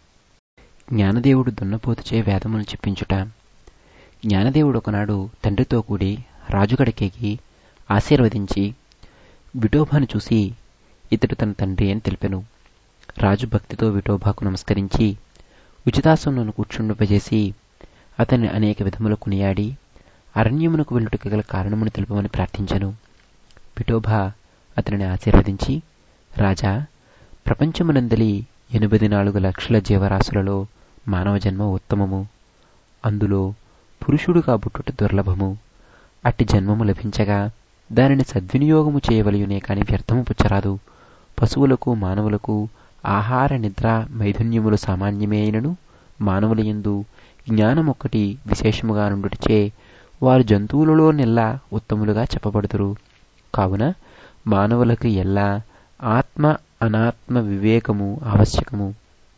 జ్ఞానదేవుడు దున్నపోతుచే వేదమును చెప్పించుట జ్ఞానదేవుడు ఒకనాడు తండ్రితో కూడి రాజుగడకేగి ఆశీర్వదించి విఠోబాను చూసి ఇతడు తన తండ్రి అని తెలిపెను రాజు భక్తితో విఠోబాకు నమస్కరించి ఉచితాసనంను కూర్చుండపజేసి అతన్ని అనేక విధముల కొనియాడి అరణ్యమునకు వెళ్ళుటకు గల కారణమును తెలుపమని ప్రార్థించెను విఠోబా అతనిని ఆశీర్వదించి రాజా ప్రపంచమునందలి ఎనిమిది నాలుగు లక్షల జీవరాశులలో మానవ జన్మ ఉత్తమము అందులో పురుషుడుగా పుట్టుట దుర్లభము అట్టి జన్మము లభించగా దానిని సద్వినియోగము చేయవలయునే కాని వ్యర్థము పుచ్చరాదు పశువులకు మానవులకు ఆహార నిద్ర మైథున్యములు సామాన్యమే అయినను మానవుల యందు జ్ఞానమొక్కటి విశేషముగా నుండుటచే వారు జంతువులలో నెల్లా ఉత్తములుగా చెప్పబడుతురు కావున మానవులకు ఎల్లా ఆత్మ అనాత్మ వివేకము ఆవశ్యకము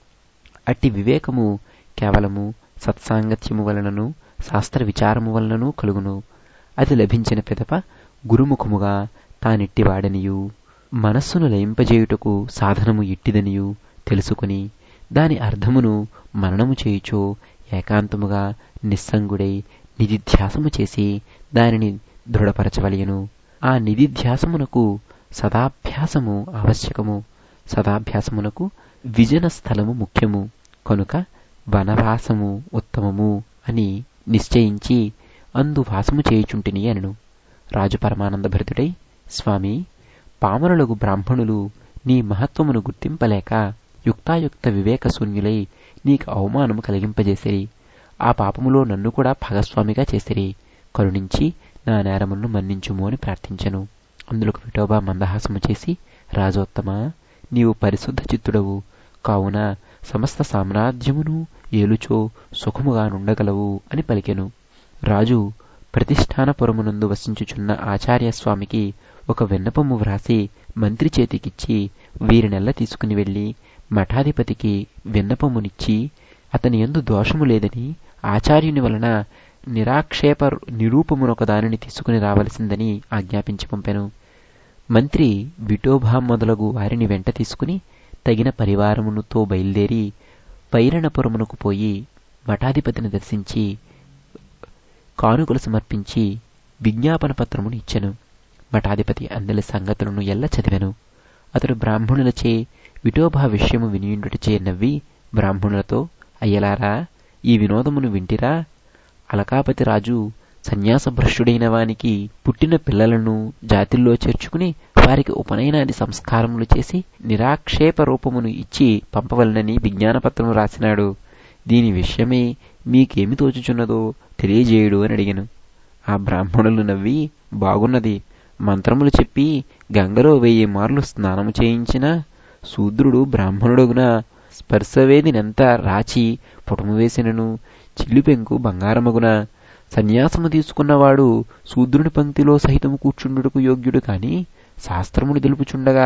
అట్టి వివేకము కేవలము సత్సాంగత్యము వలనను శాస్త్ర విచారము వలనను కలుగును అది లభించిన పిదప గురుముఖముగా తానిట్టివాడనియు మనస్సును లయింపజేయుటకు సాధనము ఇట్టిదనియు తెలుసుకుని దాని అర్థమును మననము చేయుచో ఏకాంతముగా నిస్సంగుడై నిధిధ్యాసము చేసి దానిని దృఢపరచవలయను ఆ నిధిధ్యాసమునకు సదాభ్యాసము ఆవశ్యకము సదాభ్యాసమునకు విజన స్థలము ముఖ్యము కనుక వనవాసము ఉత్తమము అని నిశ్చయించి అందు వాసము చేయుచుంటిని అనను రాజు పరమానంద భరితుడై స్వామి పామరులకు బ్రాహ్మణులు నీ మహత్వమును గుర్తింపలేక యుక్తాయుక్త వివేక శూన్యులై నీకు అవమానము కలిగింపజేసిరి ఆ పాపములో నన్ను కూడా భాగస్వామిగా చేసిరి కరుణించి నా నేరములను మన్నించుము అని ప్రార్థించను అందులకు విఠోబా మందహాసము చేసి రాజోత్తమ నీవు పరిశుద్ధ చిత్తుడవు కావున సమస్త సామ్రాజ్యమును ఏలుచో సుఖముగా నుండగలవు అని పలికెను రాజు ప్రతిష్టానపురమునందు వసించుచున్న ఆచార్యస్వామికి ఒక విన్నపము వ్రాసి మంత్రి చేతికిచ్చి వీరినెల్ల తీసుకుని వెళ్లి మఠాధిపతికి విన్నపమునిచ్చి అతని ఎందు దోషము లేదని ఆచార్యుని వలన నిరాక్షేప నిరూపమునొక దానిని తీసుకుని రావలసిందని ఆజ్ఞాపించి పంపెను మంత్రి విఠోబా మొదలగు వారిని వెంట తీసుకుని తగిన పరివారమునుతో బయలుదేరి పైరణపురమునకు పోయి మఠాధిపతిని దర్శించి కానుకలు సమర్పించి విజ్ఞాపన పత్రమును ఇచ్చెను మఠాధిపతి అందలి సంగతులను ఎల్ల చదివెను అతడు బ్రాహ్మణులచే విఠోబా విషయము వినియుండుటచే నవ్వి బ్రాహ్మణులతో అయ్యలారా ఈ వినోదమును వింటిరా అలకాపతి రాజు సన్యాసభ్రష్టుడైన వానికి పుట్టిన పిల్లలను జాతిల్లో చేర్చుకుని వారికి ఉపనయనాది సంస్కారములు చేసి నిరాక్షేప రూపమును ఇచ్చి పంపవలనని విజ్ఞానపత్రము రాసినాడు దీని విషయమే మీకేమి తోచుచున్నదో తెలియజేయుడు అని అడిగాను ఆ బ్రాహ్మణులు నవ్వి బాగున్నది మంత్రములు చెప్పి గంగలో వెయ్యి మార్లు స్నానము చేయించిన శూద్రుడు బ్రాహ్మణుడుగున స్పర్శవేదినెంత రాచి పుటము వేసినను చిల్లిపెంకు బంగారమగున సన్యాసము తీసుకున్నవాడు శూద్రుని పంక్తిలో సహితము కూర్చుండుటకు యోగ్యుడు కాని శాస్త్రమును తెలుపుచుండగా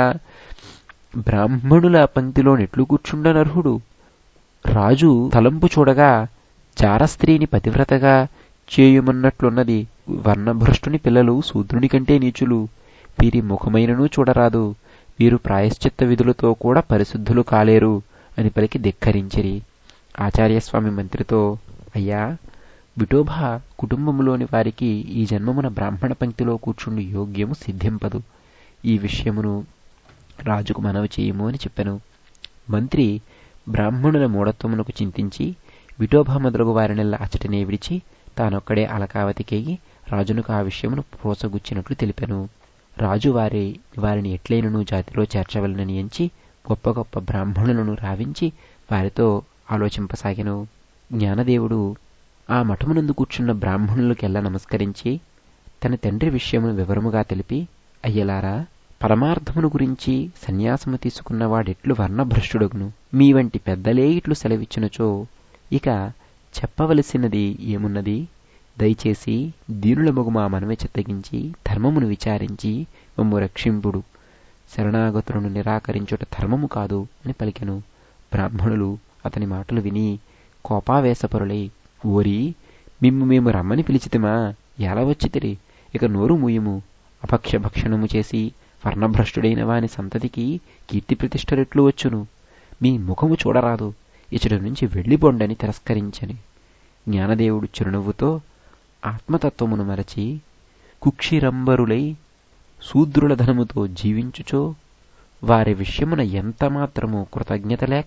బ్రాహ్మణుల పంక్తిలో నెట్లు కూర్చుండనర్హుడు రాజు తలంపు చూడగా చారస్త్రీని పతివ్రతగా చేయుమన్నట్లున్నది వర్ణభ్రష్టుని పిల్లలు శూద్రుని కంటే నీచులు వీరి ముఖమైనను చూడరాదు వీరు ప్రాయశ్చిత్త విధులతో కూడా పరిశుద్ధులు కాలేరు అని పలికి ధిక్కరించిరి ఆచార్యస్వామి మంత్రితో అయ్యా విఠోబా కుటుంబములోని వారికి ఈ జన్మమున బ్రాహ్మణ పంక్తిలో కూర్చుండు యోగ్యము సిద్ధింపదు ఈ విషయమును రాజుకు మనవి చేయము అని చెప్పాను మంత్రి బ్రాహ్మణుల మూఢత్వమునకు చింతించి విఠోబా మొదలగు వారినెల్లా అచ్చటనే విడిచి తానొక్కడే అలకావతికేగి రాజునకు ఆ విషయమును ప్రోసగుచ్చినట్లు తెలిపాను రాజు వారి వారిని ఎట్లైనను జాతిలో చేర్చవలనని ఎంచి గొప్ప గొప్ప బ్రాహ్మణులను రావించి వారితో ఆలోచింపసాగెను జ్ఞానదేవుడు ఆ మఠమునందు కూర్చున్న బ్రాహ్మణులకెల్లా నమస్కరించి తన తండ్రి విషయమును వివరముగా తెలిపి అయ్యలారా పరమార్థమును గురించి సన్యాసము తీసుకున్నవాడెట్లు వర్ణభ్రష్టుడగును మీ వంటి పెద్దలే ఇట్లు సెలవిచ్చినచో ఇక చెప్పవలసినది ఏమున్నది దయచేసి దీనుల మగు మా మనమే చిత్తగించి ధర్మమును విచారించి మమ్ము రక్షింపుడు శరణాగతులను నిరాకరించుట ధర్మము కాదు అని పలికెను బ్రాహ్మణులు అతని మాటలు విని కోపావేశపరులై ఓరి మిమ్ము మేము రమ్మని పిలిచితిమా ఎలా వచ్చితిరి ఇక నోరు మూయము అపక్ష భక్షణము చేసి వర్ణభ్రష్టుడైన వాని సంతతికి కీర్తి ప్రతిష్టలెట్లు వచ్చును మీ ముఖము చూడరాదు ఇచ్చటి నుంచి వెళ్ళిపోండని తిరస్కరించని జ్ఞానదేవుడు చిరునవ్వుతో ఆత్మతత్వమును మరచి కుక్షిరంబరులై శూద్రుల ధనముతో జీవించుచో వారి విషయమున ఎంతమాత్రము కృతజ్ఞత లేక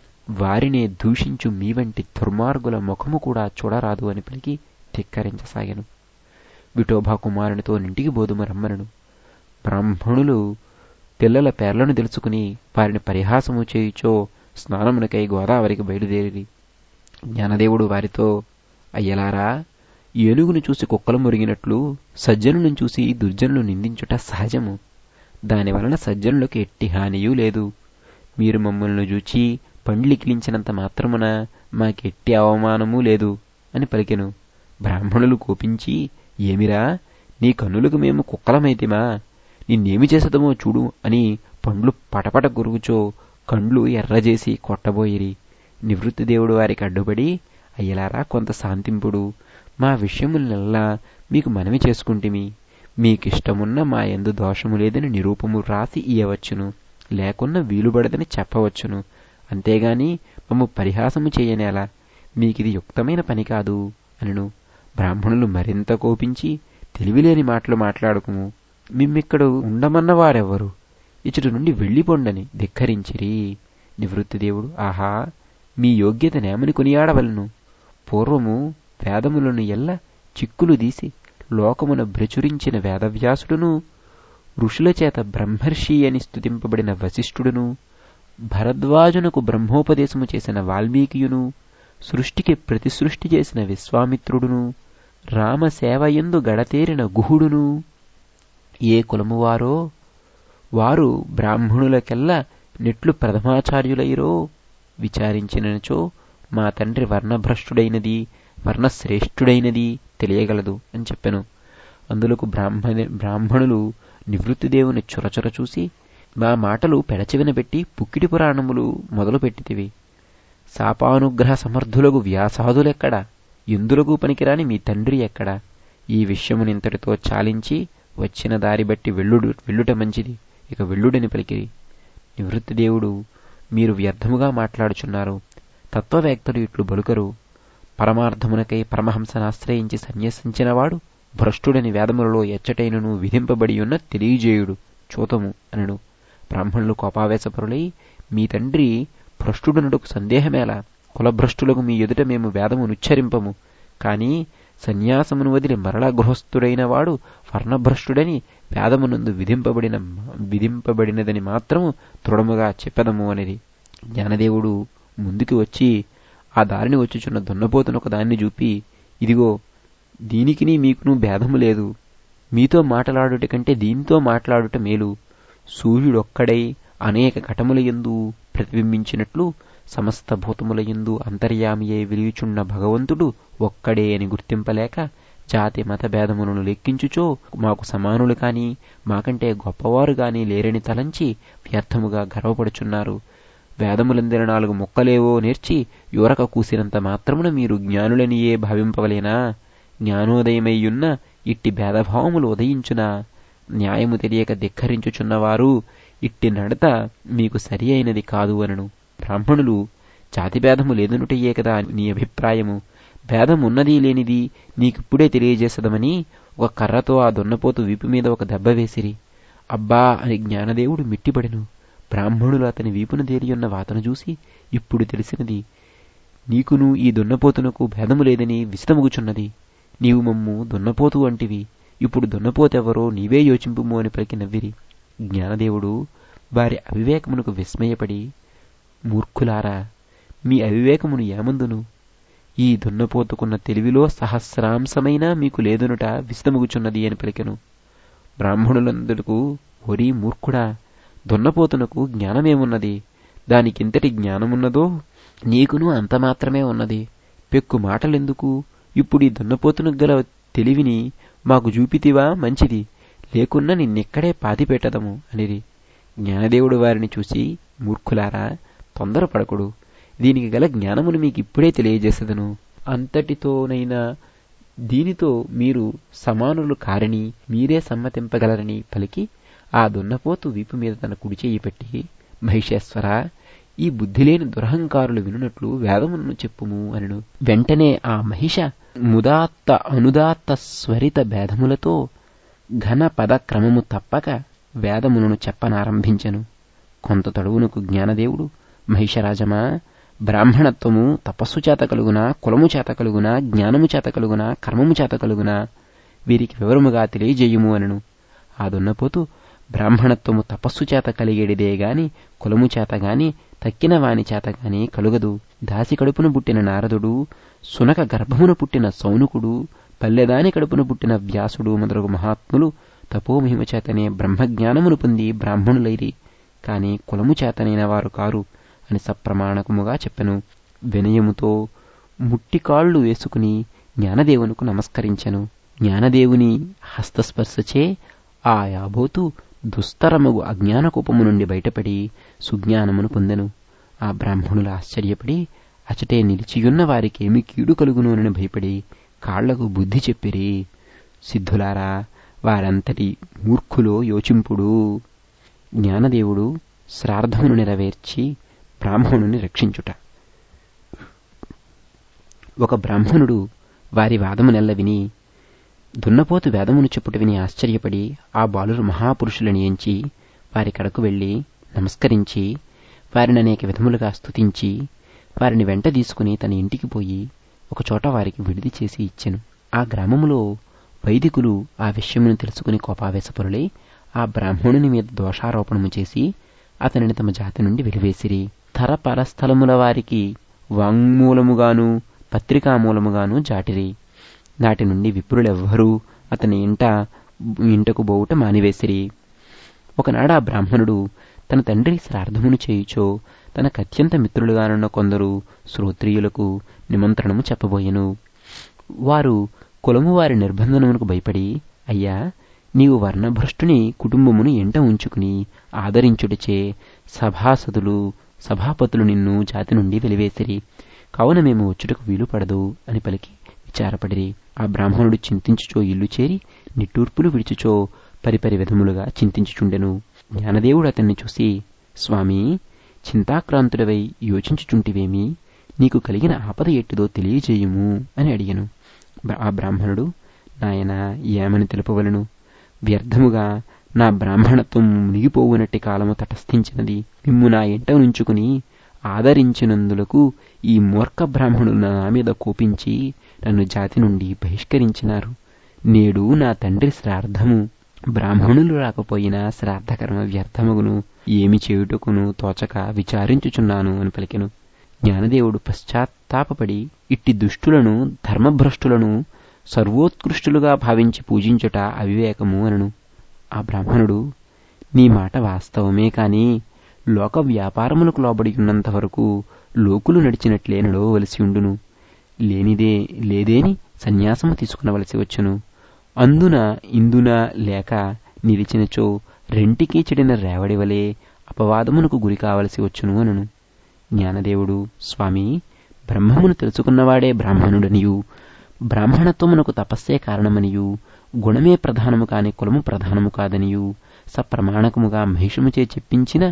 వారినే దూషించు మీ వంటి దుర్మార్గుల ముఖము కూడా చూడరాదు అని పలికి ధిక్కరించసాగాను విఠోబా కుమారునితో నింటికి బోధుమ రమ్మనను బ్రాహ్మణులు పిల్లల పేర్లను తెలుసుకుని వారిని పరిహాసము చేయుచో స్నానమునకై గోదావరికి బయలుదేరి జ్ఞానదేవుడు వారితో అయ్యలారా ఏనుగును చూసి కుక్కలు మురిగినట్లు సజ్జనులను చూసి దుర్జనులు నిందించుట సహజము దానివలన సజ్జనులకు ఎట్టి హానియూ లేదు మీరు మమ్మల్ని చూచి పండ్లికిలించినంత మాత్రమున మాకెట్టి అవమానమూ లేదు అని పలికెను బ్రాహ్మణులు కోపించి ఏమిరా నీ కన్నులకు మేము కుక్కలమైతిమా నిన్నేమి చేసదమో చూడు అని పండ్లు పటపట గురుగుచో కండ్లు ఎర్రజేసి కొట్టబోయిరి నివృత్తి దేవుడు వారికి అడ్డుపడి అయ్యలారా కొంత శాంతింపుడు మా విషయములనల్లా మీకు మనవి చేసుకుంటిమి మీకిష్టమున్న మా ఎందు దోషము లేదని నిరూపము రాసి ఇయ్యవచ్చును లేకున్న వీలుబడదని చెప్పవచ్చును అంతేగాని మమ్ము పరిహాసము చేయనేలా మీకిది యుక్తమైన పని కాదు అనను బ్రాహ్మణులు మరింత కోపించి తెలివిలేని మాటలు మాట్లాడుకుము మిమ్మిక్కడ ఉండమన్న వారెవ్వరు ఇచ్చటి నుండి వెళ్ళిపోండని ధిక్కరించిరి నివృత్తిదేవుడు ఆహా మీ యోగ్యత నేమని కొనియాడవలను పూర్వము వేదములను ఎల్ల చిక్కులు తీసి లోకమున ప్రచురించిన వేదవ్యాసుడును ఋషుల చేత బ్రహ్మర్షి అని స్తుతింపబడిన వశిష్ఠుడును భరద్వాజునకు బ్రహ్మోపదేశము చేసిన వాల్మీకియును సృష్టికి ప్రతిసృష్టి చేసిన విశ్వామిత్రుడును రామసేవయందు గడతేరిన గుహుడును ఏ కులమువారో వారు బ్రాహ్మణులకెల్లా నెట్లు ప్రథమాచార్యులైరో విచారించినచో మా తండ్రి వర్ణభ్రష్టుడైనది వర్ణశ్రేష్ఠుడైనది తెలియగలదు అని చెప్పెను అందులకు బ్రాహ్మణ బ్రాహ్మణులు నివృత్తిదేవుని చొరచొర చూసి మా మాటలు పెడచెవిన పెట్టి పుక్కిడి పురాణములు మొదలుపెట్టితివి శాపానుగ్రహ సమర్థులకు వ్యాసాదులెక్కడ ఎందులకు పనికిరాని మీ తండ్రి ఎక్కడ ఈ విషయమునింతటితో చాలించి వచ్చిన దారి బట్టి వెళ్ళుడు వెళ్ళుట మంచిది ఇక వెళ్ళుడని పలికిరి నివృత్తిదేవుడు మీరు వ్యర్థముగా మాట్లాడుచున్నారు తత్వవేత్తలు ఇట్లు బలుకరు పరమార్థమునకై పరమహంసనాశ్రయించి సన్యసించినవాడు భ్రష్టుడని వేదములలో ఎచ్చటైనను విధింపబడి ఉన్న తెలియజేయుడు చూతము అనడు బ్రాహ్మణులు కోపావేశపరులై మీ తండ్రి భ్రష్టుడనుడుకు సందేహమేలా కులభ్రష్టులకు మీ ఎదుట మేము వేదమునుచ్చరింపము కాని సన్యాసమును వదిలి మరలా గృహస్థుడైన వాడు వర్ణభ్రష్టుడని వేదమునందు విధింపబడిన విధింపబడినదని మాత్రము దృఢముగా చెప్పదము అనేది జ్ఞానదేవుడు ముందుకు వచ్చి ఆ దారిని వచ్చుచున్న దున్నపోతును ఒక దాన్ని చూపి ఇదిగో దీనికిని మీకును భేదము లేదు మీతో మాట్లాడుట కంటే దీంతో మాట్లాడుట మేలు సూర్యుడొక్కడై అనేక ఘటముల ఎందు ప్రతిబింబించినట్లు సమస్త భూతముల ఎందు అంతర్యామియై వెలియుచున్న భగవంతుడు ఒక్కడే అని గుర్తింపలేక జాతి మత భేదములను లెక్కించుచో మాకు సమానులు కాని మాకంటే గొప్పవారు గాని లేరని తలంచి వ్యర్థముగా గర్వపడుచున్నారు వేదములందిన నాలుగు మొక్కలేవో నేర్చి యువరక కూసినంత మాత్రమున మీరు జ్ఞానులనియే భావింపవలేనా జ్ఞానోదయమయ్యున్న ఇట్టి భేదభావములు ఉదయించునా న్యాయము తెలియక ధిక్కరించుచున్నవారు ఇట్టి నడత మీకు సరి అయినది కాదు అనను బ్రాహ్మణులు జాతిభేదము లేదనుటయ్యే కదా నీ అభిప్రాయము భేదం ఉన్నది లేనిది నీకిప్పుడే తెలియజేసదమని ఒక కర్రతో ఆ దున్నపోతు వీపు మీద ఒక దెబ్బ వేసిరి అబ్బా అని జ్ఞానదేవుడు మిట్టిపడెను బ్రాహ్మణులు అతని వీపున దేరియున్న వాతను చూసి ఇప్పుడు తెలిసినది నీకును ఈ దున్నపోతునకు భేదము లేదని విస్తముగుచున్నది నీవు మమ్ము దున్నపోతు అంటివి ఇప్పుడు దున్నపోతెవరో నీవే యోచింపుము అని పలికి నవ్విరి జ్ఞానదేవుడు వారి అవివేకమునకు విస్మయపడి మూర్ఖులారా మీ అవివేకమును ఏమందును ఈ దున్నపోతుకున్న తెలివిలో సహస్రాంశమైనా మీకు లేదనుట విస్తముగుచున్నది అని పలికెను బ్రాహ్మణులందరకు ఒరి మూర్ఖుడా దున్నపోతునకు జ్ఞానమేమున్నది దానికింతటి జ్ఞానమున్నదో నీకును అంత మాత్రమే ఉన్నది పెక్కు మాటలెందుకు ఇప్పుడు ఈ దున్నపోతునకు గల తెలివిని మాకు చూపితివా మంచిది లేకున్నా నిన్నెక్కడే పాతిపెట్టదము అనిరి జ్ఞానదేవుడు వారిని చూసి మూర్ఖులారా తొందరపడకుడు దీనికి గల జ్ఞానమును మీకు ఇప్పుడే తెలియజేసదను అంతటితోనైనా దీనితో మీరు సమానులు కారని మీరే సమ్మతింపగలరని పలికి ఆ దున్నపోతు వీపు మీద తన కుడి చెయ్యి పెట్టి మహిషేశ్వర ఈ బుద్ధిలేని దురహంకారులు వినున్నట్లు వేదములను చెప్పుము అనను వెంటనే ఆ మహిష ముదాత్త అనుదాత్త స్వరిత భేదములతో ఘన పద క్రమము తప్పక వేదములను చెప్పనారంభించెను కొంత తడువునకు జ్ఞానదేవుడు మహిషరాజమా బ్రాహ్మణత్వము తపస్సు చేత కలుగునా కులము చేత కలుగునా జ్ఞానము చేత కలుగునా కర్మము చేత కలుగునా వీరికి వివరముగా తెలియజేయుము అనను ఆ దున్నపోతూ బ్రాహ్మణత్వము తపస్సు చేత కలిగేడిదే గాని కులము చేత గాని తక్కిన వాని చేత గాని కలుగదు దాసి కడుపున పుట్టిన నారదుడు సునక గర్భమున పుట్టిన సౌనుకుడు పల్లెదాని కడుపున పుట్టిన వ్యాసుడు మొదలగు మహాత్ములు తపోమహిమ చేతనే బ్రహ్మజ్ఞానమును పొంది బ్రాహ్మణులైరి కాని కులము చేతనైన వారు కారు అని సప్రమాణకముగా చెప్పెను వినయముతో ముట్టికాళ్లు వేసుకుని జ్ఞానదేవునకు నమస్కరించెను జ్ఞానదేవుని హస్తస్పర్శచే ఆ యాబోతు దుస్తరమగు అజ్ఞానకూపము నుండి బయటపడి సుజ్ఞానమును పొందెను ఆ బ్రాహ్మణులు ఆశ్చర్యపడి అచటే నిలిచియున్న వారికేమి కీడు కలుగునోనని భయపడి కాళ్లకు బుద్ధి చెప్పిరి సిద్ధులారా వారంతటి మూర్ఖులో యోచింపుడు జ్ఞానదేవుడు శ్రాద్ధమును నెరవేర్చి బ్రాహ్మణుని రక్షించుట ఒక బ్రాహ్మణుడు వారి వాదమునెల్ల విని దున్నపోతు వేదమును చెప్పుట విని ఆశ్చర్యపడి ఆ బాలురు మహాపురుషులని ఎంచి వారి కడకు వెళ్లి నమస్కరించి వారిని అనేక విధములుగా స్తుతించి వారిని వెంట తీసుకుని తన ఇంటికి పోయి ఒకచోట వారికి విడిది చేసి ఇచ్చెను ఆ గ్రామములో వైదికులు ఆ విషయమును తెలుసుకుని కోపావేశపరులై ఆ బ్రాహ్మణుని మీద దోషారోపణము చేసి అతనిని తమ జాతి నుండి వెలివేసిరి తర పరస్థలముల వారికి వాంగ్మూలముగాను పత్రికామూలముగాను జాటిరి నాటి నుండి విప్రులెవ్వరూ అతని ఇంట ఇంటకు బోవుట మానివేసిరి ఒకనాడు ఆ బ్రాహ్మణుడు తన తండ్రి శ్రార్థమును చేయుచో తనకు అత్యంత మిత్రులుగానున్న కొందరు శ్రోత్రియులకు నిమంత్రణము చెప్పబోయెను వారు కులము వారి నిర్బంధనమునకు భయపడి అయ్యా నీవు వర్ణభ్రష్టుని కుటుంబమును ఎంట ఉంచుకుని ఆదరించుటచే సభాసదులు సభాపతులు నిన్ను జాతి నుండి వెలివేసిరి కావున మేము వచ్చుటకు వీలు పడదు అని పలికి విచారపడిరి ఆ బ్రాహ్మణుడు చింతించుచో ఇల్లు చేరి నిట్టూర్పులు విడిచుచో పరిపరి విధములుగా చింతించుచుండెను జ్ఞానదేవుడు అతన్ని చూసి స్వామి చింతాక్రాంతుడవై యోచించుచుంటివేమి నీకు కలిగిన ఆపద ఎట్టిదో తెలియజేయుము అని అడిగను ఆ బ్రాహ్మణుడు నాయన ఏమని తెలుపవలను వ్యర్థముగా నా బ్రాహ్మణత్వం మునిగిపోవునట్టి కాలము తటస్థించినది మిమ్ము నా ఎంట నుంచుకుని ఆదరించినందులకు ఈ మూర్ఖ బ్రాహ్మణులు నా మీద కోపించి నన్ను జాతి నుండి బహిష్కరించినారు నేడు నా తండ్రి శ్రార్థము బ్రాహ్మణులు రాకపోయినా శ్రాద్ధకర్మ వ్యర్థమగును ఏమి చేయుటకును తోచక విచారించుచున్నాను అని పలికెను జ్ఞానదేవుడు పశ్చాత్తాపపడి ఇట్టి దుష్టులను ధర్మభ్రష్టులను సర్వోత్కృష్టులుగా భావించి పూజించుట అవివేకము అనను ఆ బ్రాహ్మణుడు నీ మాట వాస్తవమే కాని లోక వ్యాపారములకు లోబడి ఉన్నంత వరకు లోకులు నడిచినట్లే నడవవలసి ఉండును లేనిదే లేదేని సన్యాసము తీసుకునవలసి వచ్చును అందున ఇందున లేక నిలిచినచో రెంటికి చెడిన రేవడివలే అపవాదమునకు గురి కావలసి వచ్చును అనను జ్ఞానదేవుడు స్వామి బ్రహ్మమును తెలుసుకున్నవాడే బ్రాహ్మణుడనియు బ్రాహ్మణత్వమునకు తపస్సే కారణమనియు గుణమే ప్రధానము కాని కులము ప్రధానము కాదనియు సప్రమాణకముగా మహిషముచే చెప్పించిన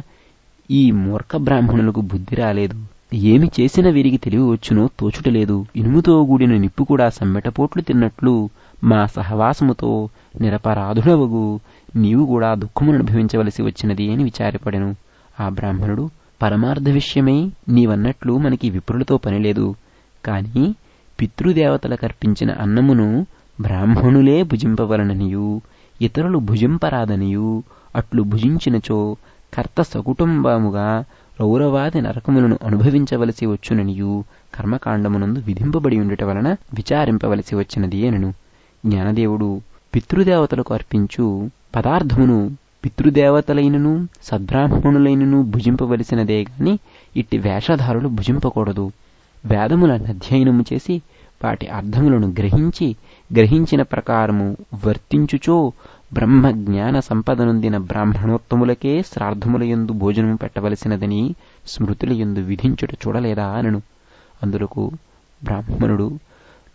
ఈ మూర్ఖ బ్రాహ్మణులకు బుద్ధి రాలేదు ఏమి చేసిన వీరికి తెలివి వచ్చునో తోచుటలేదు ఇనుముతో కూడిన నిప్పు కూడా సమ్మెటపోట్లు తిన్నట్లు మా సహవాసముతో నిరపరాధుడవగు నీవు కూడా దుఃఖమును అనుభవించవలసి వచ్చినది అని విచారపడెను ఆ బ్రాహ్మణుడు పరమార్థ విషయమై నీవన్నట్లు మనకి విప్రులతో పనిలేదు కాని పితృదేవతలకర్పించిన అన్నమును బ్రాహ్మణులే భుజింపవలననియు ఇతరులు భుజింపరాదనియు అట్లు భుజించినచో కర్త సకుటుంబముగా రౌరవాది నరకములను అనుభవించవలసి వచ్చుననియు కర్మకాండమునందు విధింపబడి ఉండుట వలన విచారింపవలసి వచ్చినది అనను జ్ఞానదేవుడు పితృదేవతలకు అర్పించు పదార్థమును పితృదేవతలైనను సద్బ్రాహ్మణులైనను భుజింపవలసినదే గాని ఇట్టి వేషధారులు భుజింపకూడదు వేదములను అధ్యయనము చేసి వాటి అర్థములను గ్రహించి గ్రహించిన ప్రకారము వర్తించుచో బ్రహ్మ జ్ఞాన సంపదనొందిన బ్రాహ్మణోత్తములకే శ్రాద్ధములయందు భోజనము పెట్టవలసినదని స్మృతులయందు విధించుట చూడలేదా అనను అందులకు బ్రాహ్మణుడు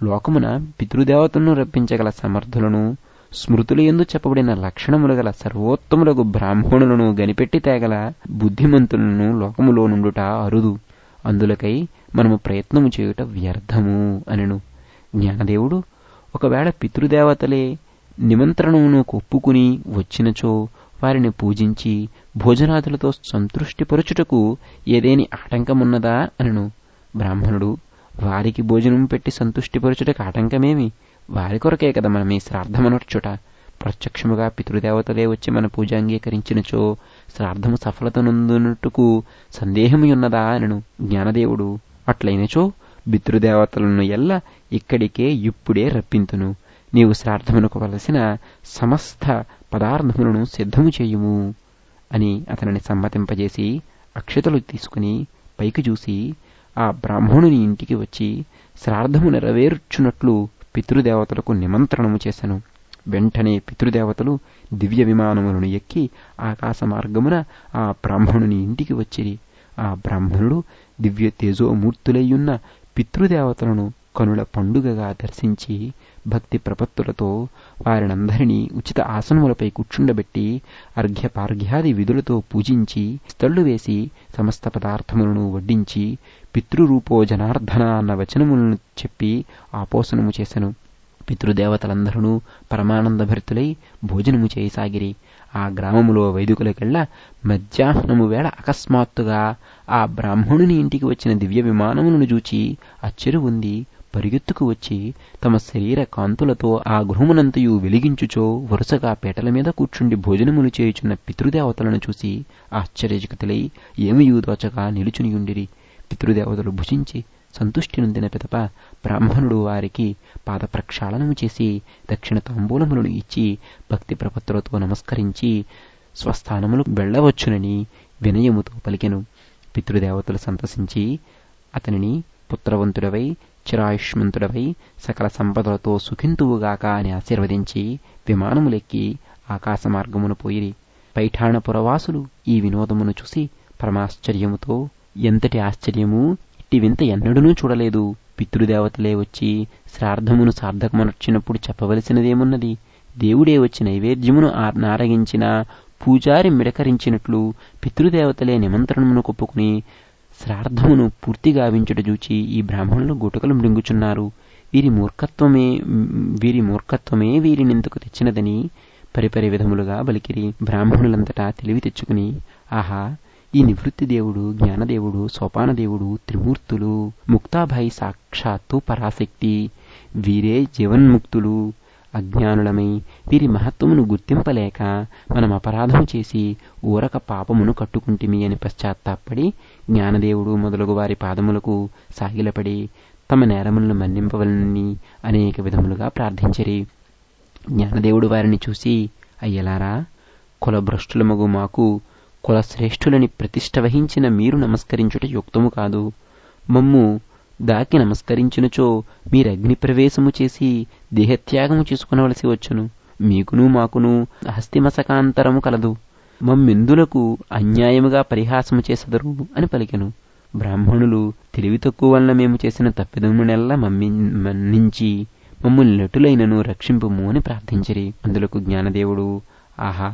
లోకమున పితృదేవతలను రప్పించగల సమర్థులను స్మృతులు ఎందు చెప్పబడిన లక్షణములు గల సర్వోత్తములకు బ్రాహ్మణులను గనిపెట్టి తేగల బుద్ధిమంతులను లోకములో నుండుట అరుదు అందులకై మనము ప్రయత్నము చేయుట వ్యర్థము అనెను జ్ఞానదేవుడు ఒకవేళ పితృదేవతలే నిమంత్రణమును ఒప్పుకుని వచ్చినచో వారిని పూజించి భోజనాదులతో సంతృష్టిపరచుటకు ఏదేని ఆటంకమున్నదా అనను బ్రాహ్మణుడు వారికి భోజనం పెట్టి సంతుష్టిపరచుటకు ఆటంకమేమి వారి కొరకే కదా మనం ఈ శ్రాద్ధమనర్చుట ప్రత్యక్షముగా పితృదేవతలే వచ్చి మన పూజ అంగీకరించినచో శ్రాద్ధము సఫలత నందునట్టుకు సందేహము ఉన్నదా అనను జ్ఞానదేవుడు అట్లయినచో పితృదేవతలను ఎల్ల ఇక్కడికే ఇప్పుడే రప్పింతును నీవు శ్రాద్ధమునకు వలసిన సమస్త పదార్థములను సిద్ధము చేయుము అని అతనిని సమ్మతింపజేసి అక్షతలు తీసుకుని పైకి చూసి ఆ బ్రాహ్మణుని ఇంటికి వచ్చి శ్రాద్ధము నెరవేర్చున్నట్లు పితృదేవతలకు నిమంత్రణము చేశాను వెంటనే పితృదేవతలు దివ్య విమానములను ఎక్కి ఆకాశ మార్గమున ఆ బ్రాహ్మణుని ఇంటికి వచ్చిరి ఆ బ్రాహ్మణుడు దివ్య తేజోమూర్తులయ్యున్న పితృదేవతలను కనుల పండుగగా దర్శించి భక్తి ప్రపత్తులతో వారినందరినీ ఉచిత ఆసనములపై కూర్చుండబెట్టి అర్ఘ్యపార్ఘ్యాది విధులతో పూజించి స్థళ్ళు వేసి సమస్త పదార్థములను వడ్డించి పితృరూపో జనార్దన అన్న వచనములను చెప్పి ఆపోసనము చేసెను పితృదేవతలందరూ పరమానందభరితులై భోజనము చేయసాగిరి ఆ గ్రామములో వైదికులకెళ్ళ మధ్యాహ్నము వేళ అకస్మాత్తుగా ఆ బ్రాహ్మణుని ఇంటికి వచ్చిన దివ్య విమానములను చూచి అచ్చెరు ఉంది పరిగెత్తుకు వచ్చి తమ శరీర కాంతులతో ఆ గృహమునంతయు వెలిగించుచో వరుసగా పీటల మీద కూర్చుండి భోజనములు చేయుచున్న పితృదేవతలను చూసి ఆశ్చర్యచకితులై ఏమియూ దోచగా నిలుచునియుండిరి పితృదేవతలు భుజించి సంతుష్టి నొందిన పిదప బ్రాహ్మణుడు వారికి పాద ప్రక్షాళనము చేసి దక్షిణ తాంబూలములను ఇచ్చి భక్తి ప్రపత్తులతో నమస్కరించి స్వస్థానములు వెళ్ళవచ్చునని వినయముతో పలికెను పితృదేవతలు సంతసించి అతనిని పుత్రవంతుడవై చిరాయుష్మంతుడవై సకల సంపదలతో సుఖింతువుగాక అని ఆశీర్వదించి విమానములెక్కి ఆకాశ మార్గమును పోయిరి పైఠాణపురవాసులు ఈ వినోదమును చూసి పరమాశ్చర్యముతో ఎంతటి ఆశ్చర్యము ఇట్టి వింత ఎన్నడూనూ చూడలేదు పితృదేవతలే వచ్చి శ్రాద్ధమును సార్థకమనర్చినప్పుడు చెప్పవలసినదేమున్నది దేవుడే వచ్చి నైవేద్యమును నారగించిన పూజారి మిడకరించినట్లు పితృదేవతలే నిమంత్రణమును కొప్పుకుని శ్రాద్ధమును పూర్తిగా వించుట చూచి ఈ బ్రాహ్మణులు గుటకలు మృంగుచున్నారు వీరి మూర్ఖత్వమే వీరి మూర్ఖత్వమే వీరినింతకు తెచ్చినదని పరిపరి విధములుగా బలికిరి బ్రాహ్మణులంతటా తెలివి తెచ్చుకుని ఆహా ఈ నివృత్తి దేవుడు జ్ఞానదేవుడు సోపానదేవుడు త్రిమూర్తులు ముక్తాభాయి సాక్షాత్తు పరాశక్తి వీరే జీవన్ముక్తులు అజ్ఞానులమై వీరి మహత్వమును గుర్తింపలేక మనం అపరాధము చేసి ఊరక పాపమును కట్టుకుంటిమి అని పశ్చాత్తాపడి జ్ఞానదేవుడు మొదలగు వారి పాదములకు సాగిలపడి తమ నేరములను మన్నింపవలనని అనేక విధములుగా ప్రార్థించిరి జ్ఞానదేవుడు వారిని చూసి అయ్యలారా కులభ్రష్టులమగు మాకు కులశ్రేష్ఠులని ప్రతిష్ట వహించిన మీరు నమస్కరించుట యుక్తము కాదు మమ్ము దాకి నమస్కరించినచో మీరగ్ని ప్రవేశము చేసి దేహత్యాగము చేసుకునవలసి వచ్చును మీకును మాకును హస్తిమసకాంతరము కలదు మమ్మెందులకు అన్యాయముగా పరిహాసము చేసెదరు అని పలికెను బ్రాహ్మణులు తెలివి తక్కువ వలన మేము చేసిన తప్పిదమునెల్లా మమ్మి మన్నించి మమ్మల్ని నటులైనను రక్షింపుము అని ప్రార్థించిరి అందులకు జ్ఞానదేవుడు ఆహా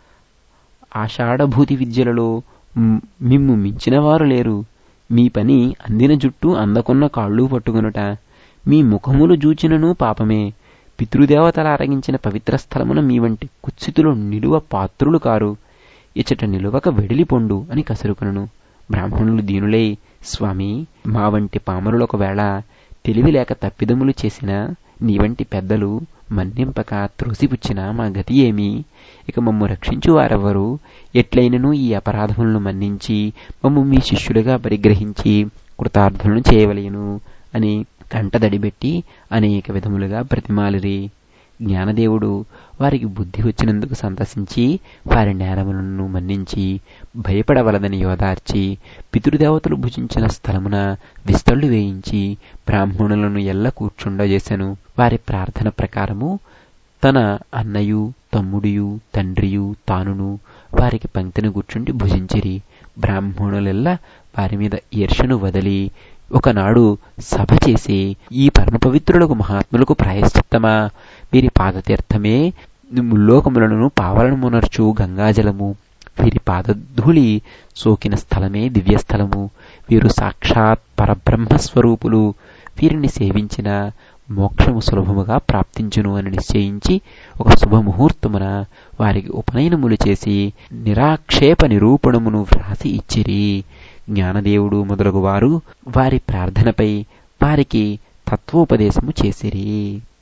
ఆషాఢభూతి విద్యలలో మిమ్ము మించినవారు లేరు మీ పని అందిన జుట్టు అందకున్న కాళ్ళు పట్టుకొనుట మీ ముఖములు జూచినను పాపమే పితృదేవతల అరగించిన పవిత్ర స్థలమున మీ వంటి కుత్సితులు నిలువ పాత్రులు కారు ఇచ్చట నిలువక వెడిలిపొండు అని కసురుకును బ్రాహ్మణులు దీనులై స్వామి మా వంటి పామరులొకవేళ తెలివి లేక తప్పిదములు చేసిన నీ వంటి పెద్దలు మన్నింపక త్రోసిపుచ్చిన మా గతి ఏమి ఇక మమ్ము రక్షించు వారెవ్వరు ఎట్లయినను ఈ అపరాధములను మన్నించి మమ్ము మీ శిష్యులుగా పరిగ్రహించి కృతార్థులను చేయవలయను అని కంటదడిబెట్టి అనేక విధములుగా ప్రతిమాలిరి జ్ఞానదేవుడు వారికి బుద్ధి వచ్చినందుకు సంతసించి వారి నేరములను మన్నించి భయపడవలదని యోదార్చి పితృదేవతలు భుజించిన స్థలమున విస్తళ్ళు వేయించి బ్రాహ్మణులను ఎల్ల కూర్చుండజేశాను వారి ప్రార్థన ప్రకారము తన అన్నయు తమ్ముడియు తండ్రియు తానును వారికి పంక్తిని కూర్చుండి భుజించిరి బ్రాహ్మణులెల్లా వారి మీద ఈర్షను వదిలి ఒకనాడు సభ చేసి ఈ పరమ పవిత్రులకు మహాత్ములకు ప్రాయశ్చిత్తమా వీరి పాదతీర్థమే ముల్లోకములను పావలమునర్చు గంగాజలము వీరి పాదధూళి సోకిన స్థలమే దివ్యస్థలము వీరు సాక్షాత్ పరబ్రహ్మస్వరూపులు వీరిని సేవించిన మోక్షము సులభముగా ప్రాప్తించును అని నిశ్చయించి ఒక శుభముహూర్తమున వారికి ఉపనయనములు చేసి నిరాక్షేప నిరూపణమును వ్రాసి ఇచ్చిరి జ్ఞానదేవుడు మొదలగు వారు వారి ప్రార్థనపై వారికి తత్వోపదేశము చేసిరి